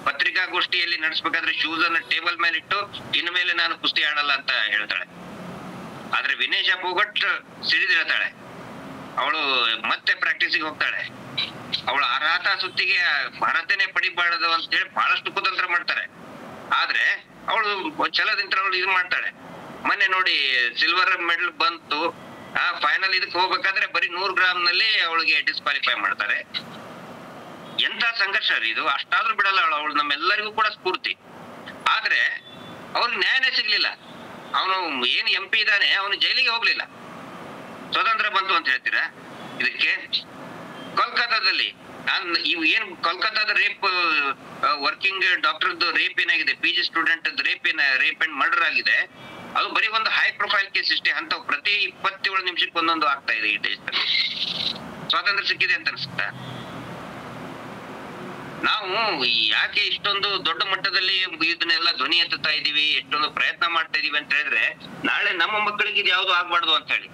ಪತ್ರಿಕಾಗೋಷ್ಠಿಯಲ್ಲಿ ನಡೆಸ್ಬೇಕಾದ್ರೆ ಶೂಸ್ ಅನ್ನ ಟೇಬಲ್ ಮೇಲೆ ಇಟ್ಟು ಇನ್ನು ಮೇಲೆ ನಾನು ಕುಸ್ತಿ ಆಡಲ್ಲ ಅಂತ ಹೇಳ್ತಾಳೆ ಆದ್ರೆ ವಿನೇಶ ಪೋಗಟ್ ಸಿಡಿದಿರ್ತಾಳೆ ಅವಳು ಮತ್ತೆ ಪ್ರಾಕ್ಟೀಸಿಗೆ ಹೋಗ್ತಾಳೆ ಅವಳು ಅರ್ಹತಾ ಸುತ್ತಿಗೆ ಭಾರತನೇ ಪಡಿಬಾರದು ಅಂತ ಹೇಳಿ ಬಹಳಷ್ಟು ಕುತಂತ್ರ ಮಾಡ್ತಾರೆ ಆದ್ರೆ ಅವಳು ಛಲದಿಂದ ಅವಳು ಇದು ಮಾಡ್ತಾಳೆ ಮೊನ್ನೆ ನೋಡಿ ಸಿಲ್ವರ್ ಮೆಡಲ್ ಬಂತು ಆ ಫೈನಲ್ ಇದಕ್ಕೆ ಹೋಗ್ಬೇಕಾದ್ರೆ ಬರೀ ನೂರು ಗ್ರಾಮ್ ನಲ್ಲಿ ಅವಳಿಗೆ ಡಿಸ್ಕ್ವಾಲಿಫೈ ಮಾಡ್ತಾರೆ ಎಂತ ಸಂಘರ್ಷ ರೀ ಇದು ಅಷ್ಟಾದ್ರೂ ಬಿಡಲ್ಲ ಅವಳು ಅವಳು ನಮ್ಮೆಲ್ಲರಿಗೂ ಕೂಡ ಸ್ಫೂರ್ತಿ ಆದ್ರೆ ಅವ್ರಿಗೆ ನ್ಯಾಯನೇ ಸಿಗ್ಲಿಲ್ಲ ಅವನು ಏನ್ ಎಂ ಪಿ ಇದ್ದಾನೆ ಅವನು ಜೈಲಿಗೆ ಹೋಗ್ಲಿಲ್ಲ ಸ್ವತಂತ್ರ ಬಂತು ಅಂತ ಹೇಳ್ತೀರಾ ಇದಕ್ಕೆ ಕೋಲ್ಕತ್ತಾದಲ್ಲಿ ನಾನ್ ಇವ್ ಏನ್ ಕೋಲ್ಕತ್ತಾದ ರೇಪ್ ವರ್ಕಿಂಗ್ ಡಾಕ್ಟರ್ದು ರೇಪ್ ಏನಾಗಿದೆ ಪಿ ಜಿ ಸ್ಟೂಡೆಂಟ್ ರೇಪ್ ಏನ ರೇಪ್ ಅಂಡ್ ಮರ್ಡರ್ ಆಗಿದೆ ಅದು ಬರೀ ಒಂದು ಹೈ ಪ್ರೊಫೈಲ್ ಕೇಸ್ ಇಷ್ಟೇ ಅಂತ ಪ್ರತಿ ಇಪ್ಪತ್ತೇಳು ನಿಮಿಷಕ್ಕೆ ಒಂದೊಂದು ಆಗ್ತಾ ಇದೆ ಈ ದೇಶದಲ್ಲಿ ಸ್ವಾತಂತ್ರ್ಯ ಸಿಕ್ಕಿದೆ ಅಂತ ಅನ್ಸುತ್ತಾ ನಾವು ಯಾಕೆ ಇಷ್ಟೊಂದು ದೊಡ್ಡ ಮಟ್ಟದಲ್ಲಿ ಇದನ್ನೆಲ್ಲ ಧ್ವನಿ ಎತ್ತುತ್ತಾ ಇದೀವಿ ಎಷ್ಟೊಂದು ಪ್ರಯತ್ನ ಮಾಡ್ತಾ ಇದೀವಿ ಅಂತ ಹೇಳಿದ್ರೆ ನಾಳೆ ನಮ್ಮ ಮಕ್ಕಳಿಗೆ ಇದು ಯಾವ್ದು ಆಗ್ಬಾರ್ದು ಅಂತ ಹೇಳಿ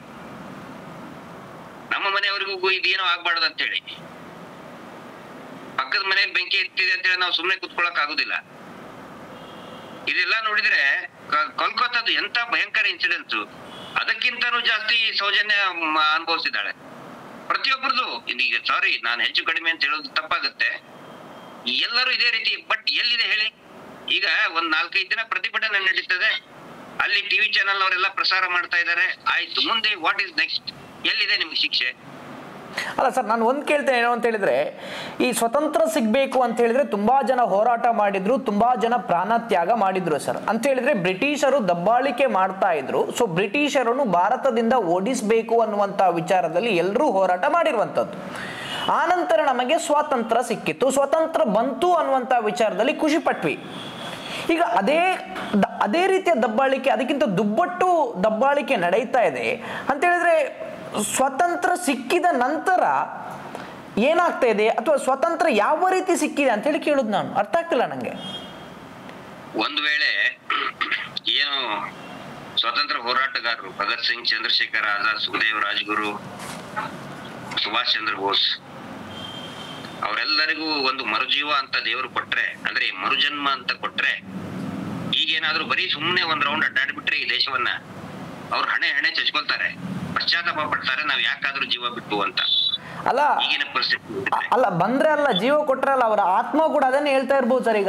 ನಮ್ಮ ಮನೆಯವರಿಗೂ ಇದೇನೋ ಆಗ್ಬಾರ್ದು ಅಂತ ಹೇಳಿ ಪಕ್ಕದ ಮನೆಯಲ್ಲಿ ಬೆಂಕಿ ಎತ್ತಿದೆ ಅಂತ ಹೇಳಿ ನಾವು ಸುಮ್ಮನೆ ಕುತ್ಕೊಳಕ್ ಆಗುದಿಲ್ಲ ಇದೆಲ್ಲ ನೋಡಿದ್ರೆ ಕ- ಕೋಲ್ಕತ್ತಾದ ಎಂತ ಭಯಂಕರ ಇನ್ಸಿಡೆನ್ಸ್ ಅದಕ್ಕಿಂತನೂ ಜಾಸ್ತಿ ಸೌಜನ್ಯ ಮ, ಅನುಭವಿಸಿದ್ದಾಳೆ ಪ್ರತಿಯೊಬ್ಬರದು ಇದೀಗ ಸಾರಿ ನಾನು ಹೆಚ್ಚು ಕಡಿಮೆ ಅಂತ ಹೇಳೋದು ತಪ್ಪಾಗುತ್ತೆ ಎಲ್ಲರೂ ಇದೇ ರೀತಿ ಬಟ್ ಎಲ್ಲಿದೆ ಹೇಳಿ ಈಗ ಒಂದ್ ನಾಲ್ಕೈದು ದಿನ ಪ್ರತಿಭಟನೆ ನಡೀತದೆ ಅಲ್ಲಿ ಟಿವಿ ಚಾನೆಲ್ ಅವರೆಲ್ಲ ಪ್ರಸಾರ ಮಾಡ್ತಾ ಇದ್ದಾರೆ ಆಯ್ತು ಮುಂದೆ ವಾಟ್ ಇಸ್ ನೆಕ್ಸ್ಟ್ ಎಲ್ಲಿದೆ ನಿಮ್ಗೆ ಶಿಕ್ಷೆ ಅಲ್ಲ ಸರ್ ನಾನು ಒಂದು ಕೇಳ್ತೇನೆ ಏನು ಅಂತ ಹೇಳಿದ್ರೆ ಈ ಸ್ವತಂತ್ರ ಸಿಗಬೇಕು ಅಂತ ಹೇಳಿದ್ರೆ ತುಂಬಾ ಜನ ಹೋರಾಟ ಮಾಡಿದ್ರು ತುಂಬಾ ಜನ ಪ್ರಾಣತ್ಯಾಗ ಮಾಡಿದ್ರು ಸರ್ ಅಂತ ಹೇಳಿದ್ರೆ ಬ್ರಿಟಿಷರು ದಬ್ಬಾಳಿಕೆ ಮಾಡ್ತಾ ಇದ್ರು ಸೊ ಬ್ರಿಟಿಷರನ್ನು ಭಾರತದಿಂದ ಓಡಿಸಬೇಕು ಅನ್ನುವಂಥ ವಿಚಾರದಲ್ಲಿ ಎಲ್ಲರೂ ಹೋರಾಟ ಮಾಡಿರುವಂಥದ್ದು ಆನಂತರ ನಮಗೆ ಸ್ವಾತಂತ್ರ್ಯ ಸಿಕ್ಕಿತ್ತು ಸ್ವಾತಂತ್ರ್ಯ ಬಂತು ಅನ್ನುವಂಥ ವಿಚಾರದಲ್ಲಿ ಖುಷಿ ಪಟ್ವಿ ಈಗ ಅದೇ ದ- ಅದೇ ರೀತಿಯ ದಬ್ಬಾಳಿಕೆ ಅದಕ್ಕಿಂತ ದುಬ್ಬಟ್ಟು ದಬ್ಬಾಳಿಕೆ ನಡೀತಾ ಇದೆ ಅಂತ ಹೇಳಿದ್ರೆ ಸ್ವತಂತ್ರ ಸಿಕ್ಕಿದ ನಂತರ ಏನಾಗ್ತಾ ಇದೆ ಅಥವಾ ಸ್ವತಂತ್ರ ಯಾವ ರೀತಿ ಸಿಕ್ಕಿದೆ ಅಂತ ಹೇಳಿ ಕೇಳುದು ನಾನು ಅರ್ಥ ಆಗ್ತಿಲ್ಲ ನನಗೆ ಒಂದು ವೇಳೆ ಏನು ಸ್ವತಂತ್ರ ಹೋರಾಟಗಾರರು ಭಗತ್ ಸಿಂಗ್ ಚಂದ್ರಶೇಖರ್ ಆಜಾದ್ ಸುಖದೇವ್ ರಾಜ್ಗುರು ಸುಭಾಷ್ ಚಂದ್ರ ಬೋಸ್ ಅವರೆಲ್ಲರಿಗೂ ಒಂದು ಮರುಜೀವ ಅಂತ ದೇವರು ಕೊಟ್ರೆ ಅಂದ್ರೆ ಮರುಜನ್ಮ ಅಂತ ಕೊಟ್ರೆ ಈಗೇನಾದ್ರೂ ಬರೀ ಸುಮ್ಮನೆ ಒಂದ್ ರೌಂಡ್ ಅಡ್ಡಾಡ್ಬಿಟ್ರೆ ಈ ದೇಶವನ್ನ ಅವ್ರು ಹಣೆ ಹಣೆ ಚಚ್ಕೊಳ್ತಾರೆ ಪಶ್ಚಾತ್ತಾಪ ಪಡ್ತಾರೆ ನಾವ್ ಯಾಕಾದ್ರೂ ಜೀವ ಬಿಟ್ಟು ಅಂತ ಅಲ್ಲ ಈಗಿನ ಪರಿಸ್ಥಿತಿ ಅ- ಅಲ್ಲ ಬಂದ್ರೆ ಅಲ್ಲ ಜೀವ ಕೊಟ್ರಲ್ಲ ಅವರ ಆತ್ಮ ಕೂಡ ಅದನ್ನೇ ಹೇಳ್ತಾ ಇರ್ಬೋದು ಸರ್ ಈಗ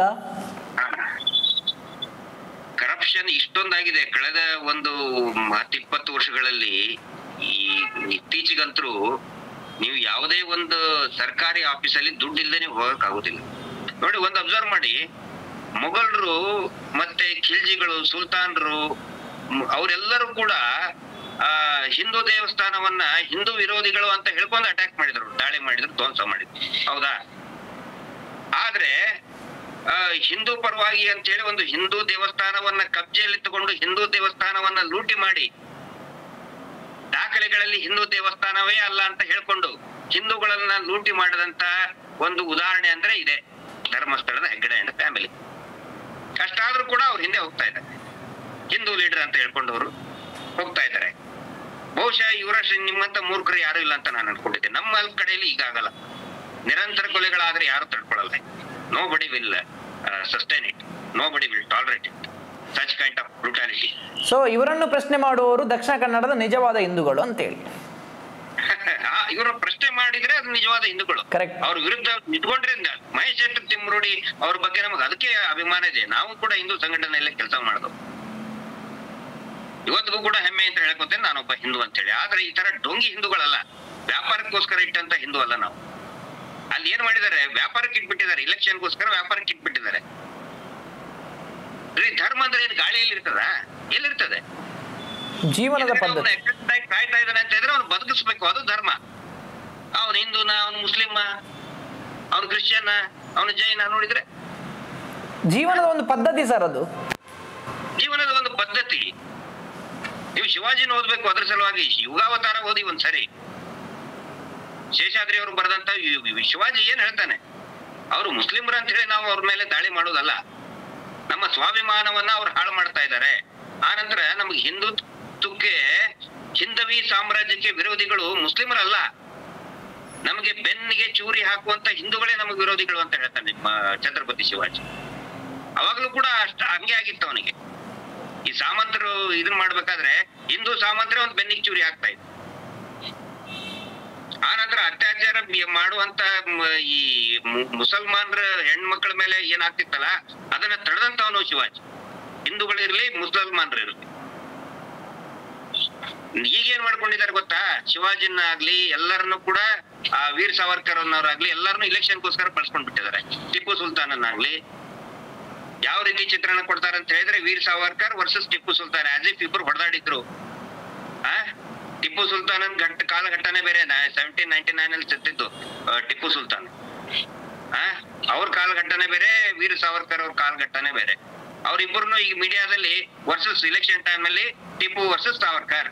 ಕರಪ್ಷನ್ ಇಷ್ಟೊಂದಾಗಿದೆ ಕಳೆದ ಒಂದು ಹತ್ತು ಇಪ್ಪತ್ತು ವರ್ಷಗಳಲ್ಲಿ ಈ ಇತ್ತೀಚೆಗಂತರೂ ನೀವು ಯಾವುದೇ ಒಂದು ಸರ್ಕಾರಿ ಆಫೀಸಲ್ಲಿ ದುಡ್ಡು ಇಲ್ಲದೆ ನೀವು ಹೋಗಕ್ ಆಗುದಿಲ್ಲ ನೋಡಿ ಒಂದು ಅಬ್ಸರ್ವ್ ಮಾಡಿ ಮೊಘಲರು ಮತ್ತೆ ಖಿಲ್ಜಿಗಳು ಸುಲ್ತಾನ್ರು ಮ್- ಅವರೆಲ್ಲರೂ ಕೂಡ ಆ ಹಿಂದೂ ದೇವಸ್ಥಾನವನ್ನ ಹಿಂದೂ ವಿರೋಧಿಗಳು ಅಂತ ಹೇಳ್ಕೊಂಡು ಅಟ್ಯಾಕ್ ಮಾಡಿದ್ರು ದಾಳಿ ಮಾಡಿದ್ರು ಧ್ವಂಸ ಮಾಡಿದ್ರು ಹೌದಾ ಆದ್ರೆ ಆ, ಹಿಂದೂ ಪರವಾಗಿ ಅಂತ ಹೇಳಿ ಒಂದು ಹಿಂದೂ ದೇವಸ್ಥಾನವನ್ನ ಕಬ್ಜೆಯಲ್ಲಿ ತಗೊಂಡು ಹಿಂದೂ ದೇವಸ್ಥಾನವನ್ನ ಲೂಟಿ ಮಾಡಿ ದಾಖಲೆಗಳಲ್ಲಿ ಹಿಂದೂ ದೇವಸ್ಥಾನವೇ ಅಲ್ಲ ಅಂತ ಹೇಳ್ಕೊಂಡು ಹಿಂದೂಗಳನ್ನ ಲೂಟಿ ಮಾಡಿದಂತ ಒಂದು ಉದಾಹರಣೆ ಅಂದ್ರೆ ಇದೆ ಧರ್ಮಸ್ಥಳದ ಹೆಗ್ಗಡೆ ಅಂಡ್ ಫ್ಯಾಮಿಲಿ ಅಷ್ಟಾದ್ರೂ ಕೂಡ ಅವ್ರು ಹಿಂದೆ ಹೋಗ್ತಾ ಇದ್ದಾರೆ ಹಿಂದೂ ಲೀಡರ್ ಅಂತ ಹೇಳ್ಕೊಂಡವರು ಹೋಗ್ತಾ ಇದ್ದಾರೆ ಬಹುಶಃ ಇವರಷ್ಟು ನಿಮ್ಮಂತ ಮೂರ್ಖರು ಯಾರು ಇಲ್ಲ ಅಂತ ನಾನು ಅನ್ಕೊಂಡಿದ್ದೆ ನಮ್ಮ ಕಡೆಯಲ್ಲಿ ಈಗ ಆಗಲ್ಲ ನಿರಂತರ ಕೊಲೆಗಳಾದ್ರೆ ಯಾರು ತಡ್ಕೊಳ್ಳಲ್ಲ nobody will sustain it nobody will tolerate it such kind of brutality so ಇವರನ್ನು ಪ್ರಶ್ನೆ ಮಾಡುವವರು ದಕ್ಷಿಣ ಕನ್ನಡದ ನಿಜವಾದ ಹಿಂದೂಗಳು ಅಂತೇಳಿ ಇವರು ಪ್ರಶ್ನೆ ಮಾಡಿದ್ರೆ ಅದು ನಿಜವಾದ ಹಿಂದೂಗಳು Correct. ಅವ್ರ ವಿರುದ್ಧ ನಿಂತ್ಕೊಂಡ್ರೆ ಮಹೇಶ್ ಶೆಟ್ಟಿ ತಿಮ್ಮರುಡಿ ಅವ್ರ ಬಗ್ಗೆ ನಮಗೆ ಅದಕ್ಕೆ ಅಭಿಮಾನ ಇದೆ ನಾವು ಕೂಡ ಹಿಂದೂ ಸಂಘಟನೆಯಲ್ಲಿ ಕೆಲಸ ಮಾಡೋದು ಇವತ್ತಿಗೂ ಕೂಡ ಹೆಮ್ಮೆ ಅಂತ ಹೇಳ್ಕೊತೇನೆ ನಾನೊಬ್ಬ ಹಿಂದೂ ಅಂತ ಹೇಳಿ ಆದ್ರೆ ಈ ತರ ಡೊಂಗಿ ಹಿಂದೂಗಳಲ್ಲ ವ್ಯಾಪಾರಕ್ಕೋಸ್ಕರ ಇಟ್ಟಂತ ಹಿಂದೂ ಅಲ್ಲ ನಾವು ಅಲ್ಲಿ ಏನ್ ಮಾಡಿದ್ದಾರೆ ವ್ಯಾಪಾರಕ್ಕೆ ಇಟ್ಬಿಟ್ಟಿದ್ದಾರೆ ಇಲೆಕ್ಷನ್ಗೋಸ್ಕರ ವ್ಯಾಪಾರಕ್ಕೆ ಇಟ್ಬಿಟ್ಟಿದ್ದಾರೆ ರೀ ಧರ್ಮ ಅಂದ್ರೆ ಏನು ಗಾಳಿಯಲ್ಲಿ ಇರ್ತದ ಎಲ್ಲಿರ್ತದೆ ಜೀವನದ ಪದ್ಧತಿ ಎಕ್ಸೆಪ್ಟ್ ಆಗಿ ಕಾಯ್ತಾ ಇದ್ದಾನೆ ಅಂತ ಇದ್ರೆ ಅವ್ನು ಬದುಕಿಸ್ಬೇಕು ಅದು ಧರ್ಮ ಅವನು ಹಿಂದೂನ ಅವನು ಮುಸ್ಲಿಮ ಅವನು ಕ್ರಿಶ್ಚಿಯನ್ ಅವನು ಜೈನ ನೋಡಿದ್ರೆ ಜೀವನದ ಒಂದು ಪದ್ಧತಿ ಸರ್ ಅದು ಜೀವನದ ಒಂದು ಪದ್ಧತಿ ನೀವು ಶಿವಾಜಿನ ಓದ್ಬೇಕು ಅದ್ರ ಸಲುವಾಗಿ ಯುಗಾವತಾರ ಓದಿ ಒಂದ್ಸರಿ ಶೇಷಾದ್ರಿ ಅವರು ಬರೆದಂತ ಯು- ಯು- ಶಿವಾಜಿ ಏನ್ ಹೇಳ್ತಾನೆ ಅವರು ಮುಸ್ಲಿಮರು ಅಂತ ಹೇಳಿ ನಾವು ಅವ್ರ ಮೇಲೆ ದಾಳಿ ಮಾಡೋದಲ್ಲ ನಮ್ಮ ಸ್ವಾಭಿಮಾನವನ್ನ ಅವ್ರು ಹಾಳು ಮಾಡ್ತಾ ಇದ್ದಾರೆ ಆ ನಂತರ ನಮ್ಗೆ ಹಿಂದುತ್ವಕ್ಕೆ ಹಿಂದವಿ ಸಾಮ್ರಾಜ್ಯಕ್ಕೆ ವಿರೋಧಿಗಳು ಮುಸ್ಲಿಮರಲ್ಲ ನಮಗೆ ಬೆನ್ನಿಗೆ ಚೂರಿ ಹಾಕುವಂತ ಹಿಂದೂಗಳೇ ನಮಗೆ ವಿರೋಧಿಗಳು ಅಂತ ಹೇಳ್ತಾನೆ ಮ- ಛತ್ರಪತಿ ಶಿವಾಜಿ ಅವಾಗ್ಲೂ ಕೂಡ ಅಷ್ಟ ಹಂಗೆ ಆಗಿತ್ತು ಅವನಿಗೆ ಈ ಸಾಮಂತರು ಇದನ್ ಮಾಡ್ಬೇಕಾದ್ರೆ ಹಿಂದೂ ಸಾಮಂತರೇ ಒಂದು ಬೆನ್ನಿಗೆ ಚೂರಿ ಹಾಕ್ತಾ ಇದ್ರು ಆ ನಂತರ ಅತ್ಯಾಚಾರ ಬಿ- ಮಾಡುವಂತ ಮ- ಈ ಮು- ಮುಸಲ್ಮಾನರ ಹೆಣ್ಮಕ್ಳ ಮೇಲೆ ಏನಾಗ್ತಿತ್ತಲ್ಲ ಅದನ್ನ ತಡೆದಂತವನು ಶಿವಾಜಿ ಹಿಂದೂಗಳಿರ್ಲಿ ಮುಸಲ್ಮಾನರು ಇರ್ಲಿ ಈಗೇನ್ ಮಾಡ್ಕೊಂಡಿದ್ದಾರೆ ಗೊತ್ತಾ ಶಿವಾಜಿನ ಆಗ್ಲಿ ಎಲ್ಲರನ್ನು ಕೂಡ ಆ ವೀರ್ ಸಾವರ್ಕರ್ ಅನ್ನೋರಾಗ್ಲಿ ಎಲ್ಲರನ್ನು ಇಲೆಕ್ಷನ್ಗೋಸ್ಕರ ಬಳಸ್ಕೊಂಡ್ ಬಿಟ್ಟಿದ್ದಾರೆ ಟಿಪ್ಪು ಸುಲ್ತಾನನ್ನಾಗ್ಲಿ ಯಾವ ರೀತಿ ಚಿತ್ರಣ ಕೊಡ್ತಾರೆ ಅಂತ ಹೇಳಿದ್ರೆ Veer Savarkar versus Tipu Sultan as if ಇಬ್ರು ಹೊಡೆದಾಡಿದ್ರು ಆ ಟಿಪ್ಪು ಸುಲ್ತಾನನ್ ಘಟ್ಟ ಕಾಲಘಟ್ಟನೆ ಬೇರೆ ಸೆವೆಂಟೀನ್ ನೈನ್ಟಿ ನೈನ್ ಅಲ್ಲಿ ಸತ್ತಿದ್ದು ಆ, ಟಿಪ್ಪು ಸುಲ್ತಾನ್ ಆ ಅವ್ರ ಕಾಲಘಟ್ಟನೆ ಬೇರೆ ವೀರ್ ಸಾವರ್ಕರ್ ಅವ್ರ ಕಾಲಘಟ್ಟನೆ ಬೇರೆ ಅವ್ರಿಬ್ಬರನ್ನು ಈಗ ಮೀಡಿಯಾದಲ್ಲಿ ವರ್ಸಸ್ ಇಲೆಕ್ಷನ್ ಟೈಮ್ ಅಲ್ಲಿ ಟಿಪ್ಪು ವರ್ಸಸ್ ಸಾವರ್ಕರ್